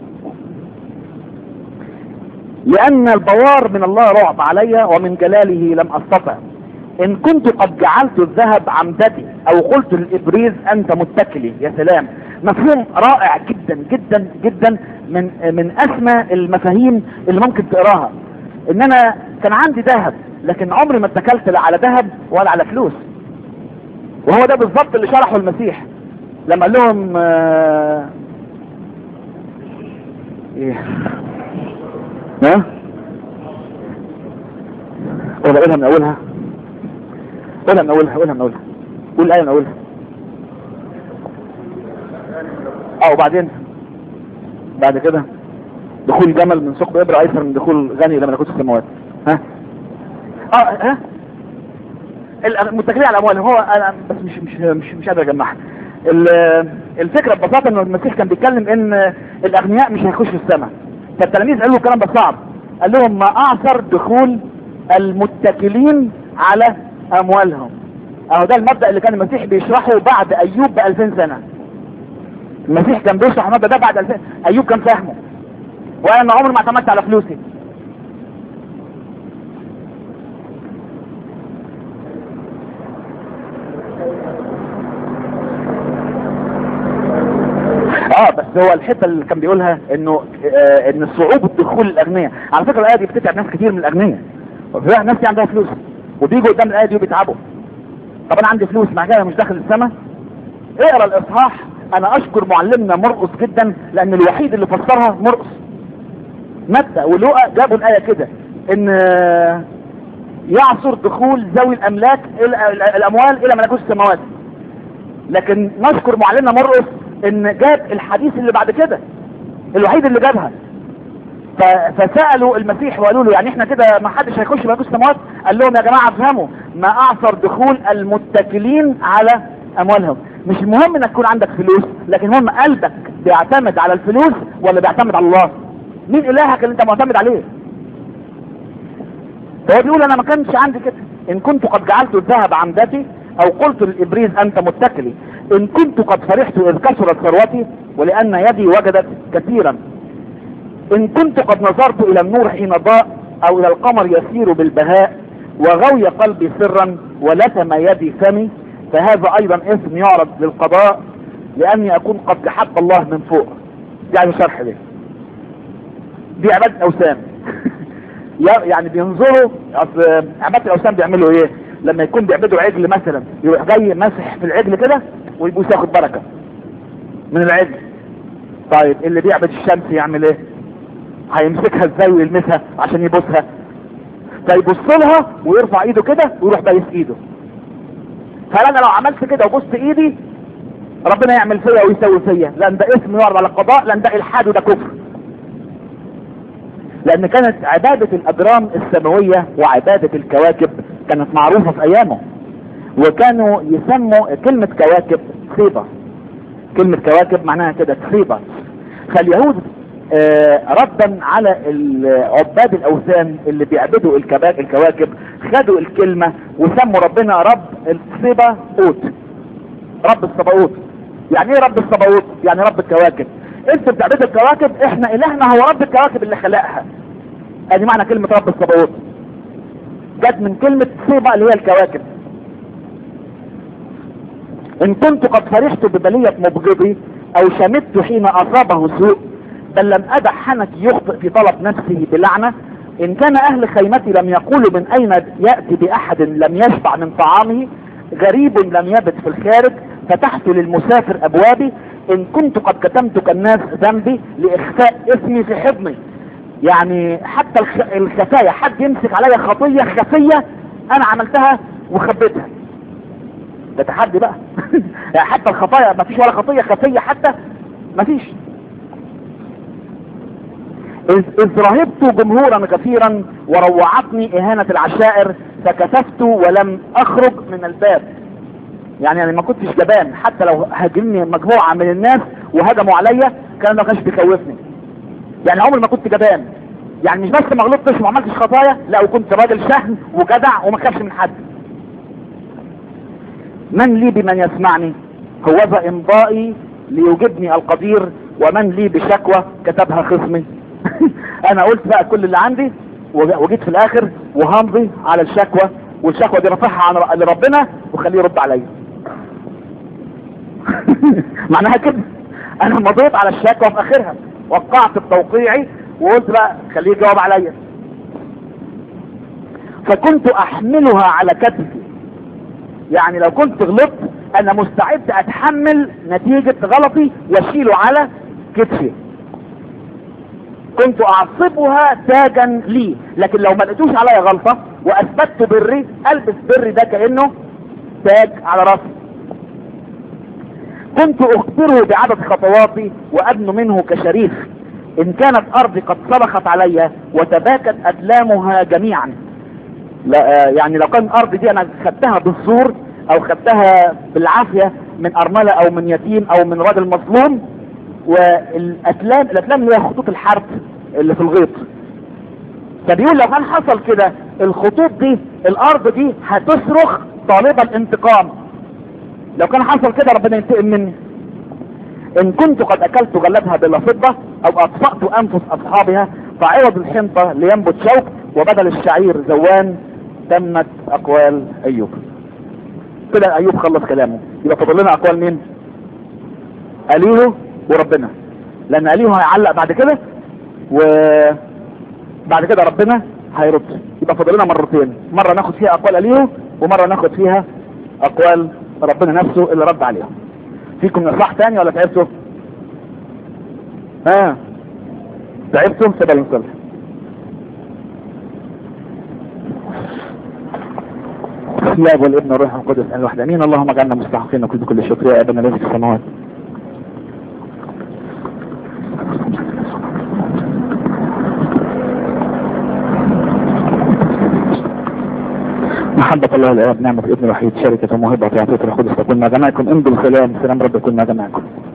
لان البوار من الله رعب علي ومن جلاله لم استطع ان كنت قد جعلت الذهب عمدتي او قلت للابريز انت متكلي يا سلام مفهوم رائع جدا جدا جدا من من اسمى المفاهيم اللي ممكن تقراها ان انا كان عندي ذهب لكن عمري ما اتكلت لا على ذهب ولا على فلوس وهو ده بالظبط اللي شرحه المسيح لما قال لهم آه، ايه ها ولا قولها من اولها قولها من اولها قولها من اولها قول الايه من اولها اه وبعدين بعد كده دخول جمل من ثقب ابره ايسر من دخول غني لما نكون السماوات ها اه ها المتكلين على الاموال هو انا بس مش مش مش, مش قادر اجمعها ال- الفكره ببساطه ان المسيح كان بيتكلم ان الاغنياء مش هيخشوا السماء فالتلاميذ قالوا الكلام ده صعب قال لهم ما اعثر دخول المتكلين على اموالهم اهو ده المبدا اللي كان المسيح بيشرحه بعد ايوب ب 2000 سنه المسيح كان بيشرح المبدا ده بعد 2000 ايوب كان فاهمه وانا عمري ما اعتمدت على فلوسي اه بس هو الحته اللي كان بيقولها انه آه ان صعوبه دخول الاغنياء على فكره الايه دي بتتعب ناس كتير من الاغنياء وفي ناس دي عندها فلوس وبيجوا قدام الايه دي وبيتعبوا طب انا عندي فلوس مع كده مش داخل السماء اقرا الاصحاح انا اشكر معلمنا مرقس جدا لان الوحيد اللي فسرها مرقس متى ولوقا جابوا الايه كده ان آه، يعصر دخول ذوي الاملاك الى الاموال الى ملكوت السماوات لكن نشكر معلمنا مرقس ان جاب الحديث اللي بعد كده الوحيد اللي جابها ف- فسألوا المسيح وقالوا له يعني احنا كده ما حدش هيخش ملكوت السماوات قال لهم يا جماعة افهموا ما اعصر دخول المتكلين على اموالهم مش المهم انك يكون عندك فلوس لكن المهم قلبك بيعتمد على الفلوس ولا بيعتمد على الله مين الهك اللي انت معتمد عليه فهو بيقول انا ما كانش عندي كده ان كنت قد جعلت الذهب عمدتي او قلت للابريز انت متكلي ان كنت قد فرحت اذ كثرت ثروتي ولان يدي وجدت كثيرا ان كنت قد نظرت الى النور حين ضاء او الى القمر يسير بالبهاء وغوي قلبي سرا ولثم يدي فمي فهذا ايضا اسم يعرض للقضاء لاني اكون قد جحدت الله من فوق يعني شرح ليه دي عبادة اوثان يا- يعني بينظروا اصل عبادة الاوثان بيعملوا ايه لما يكون بيعبدوا عجل مثلا يروح جاي ماسح في العجل كده ويبوس ياخد بركة من العجل طيب اللي بيعبد الشمس يعمل ايه هيمسكها ازاي ويلمسها عشان يبوسها فيبص لها ويرفع ايده كده ويروح بايس ايده فانا لو عملت كده وبصت ايدي ربنا يعمل فيا ويسوي فيا لان ده اسم يعرض على القضاء لان ده الحاد وده كفر لان كانت عبادة الاجرام السماوية وعبادة الكواكب كانت معروفة في ايامه وكانوا يسموا كلمة كواكب صيبة كلمة كواكب معناها كده صيبة فاليهود آه، ردا على ال- عباد الاوثان اللي بيعبدوا الكبا- الكواكب خدوا الكلمة وسموا ربنا رب الصيبة اوت رب الصباوت يعني ايه رب الصباوت يعني رب الكواكب انت بتعبد الكواكب احنا الهنا هو رب الكواكب اللي خلقها ادي معنى كلمة رب الصباوت جت من كلمة صيبة اللي هي الكواكب ان كنت قد فرحت ببلية مبغضي او شمت حين اصابه سوء بل لم ادع حنك يخطئ في طلب نفسه بلعنة ان كان اهل خيمتي لم يقولوا من اين يأتي باحد لم يشبع من طعامه غريب لم يبت في الخارج فتحت للمسافر ابوابي ان كنت قد كتمت كالناس ذنبي لاخفاء اسمي في حضني يعني حتى الخ- الخفايا حد يمسك عليا خطية خفية انا عملتها وخبيتها ده تحدي بقى يعني حتى الخطايا ما فيش ولا خطية خفية حتى ما فيش إذ, إذ رهبت جمهورا كثيرا وروعتني إهانة العشائر فكسفت ولم أخرج من الباب يعني يعني ما كنتش جبان حتى لو هاجمني مجموعة من الناس وهجموا عليا كان ما كانش بيخوفني يعني عمري ما كنت جبان يعني مش بس ما غلطتش وما عملتش خطايا لا وكنت راجل شهم وجدع وما خافش من حد من لي بمن يسمعني هوذا امضائي ليجبني القدير ومن لي بشكوى كتبها خصمي انا قلت بقى كل اللي عندي وجيت في الاخر وهمضي على الشكوى والشكوى دي رفعها عن لربنا وخليه يرد عليا معناها كده انا مضيت على الشكوى في اخرها وقعت بتوقيعي وقلت بقى خليه يجاوب عليا فكنت احملها على كتفي يعني لو كنت غلطت انا مستعد اتحمل نتيجة غلطي واشيله على كتفي كنت اعصبها تاجا لي لكن لو ما لقيتوش عليا غلطة واثبتت بري البس بري ده كأنه تاج على راسي كنت اخبره بعدد خطواتي وابن منه كشريف ان كانت ارضي قد صرخت علي وتباكت ادلامها جميعا لا يعني لو كان ارضي دي انا خدتها بالزور او خدتها بالعافية من ارملة او من يتيم او من راجل مظلوم والاتلام الاتلام اللي هي خطوط الحرب اللي في الغيط فبيقول لو كان حصل كده الخطوط دي الارض دي هتصرخ طالبة الانتقام لو كان حصل كده ربنا ينتقم مني ان كنت قد اكلت غلتها بلا فضة او اطفأت انفس اصحابها فعوض الحنطة لينبت شوك وبدل الشعير زوان تمت اقوال ايوب كده ايوب خلص كلامه يبقى فاضل لنا اقوال مين اليهو وربنا لان اليهو هيعلق بعد كده و بعد كده ربنا هيرد يبقى فاضل لنا مرتين مرة ناخد فيها اقوال اليهو ومرة ناخد فيها اقوال ربنا نفسه اللي رد عليها فيكم نصح تاني ولا تعبتوا ها تعبتم سبا نصلح الاب والابن والروح القدس ان الوحدانين اللهم اجعلنا مستحقين كل كل شكر يا ابنا الذي في السماوات محبة الله الآب نعمة ابن الوحيد شركة وموهبة في عطية القدس تكون مع جميعكم امضوا السلام سلام رب يكون مع جميعكم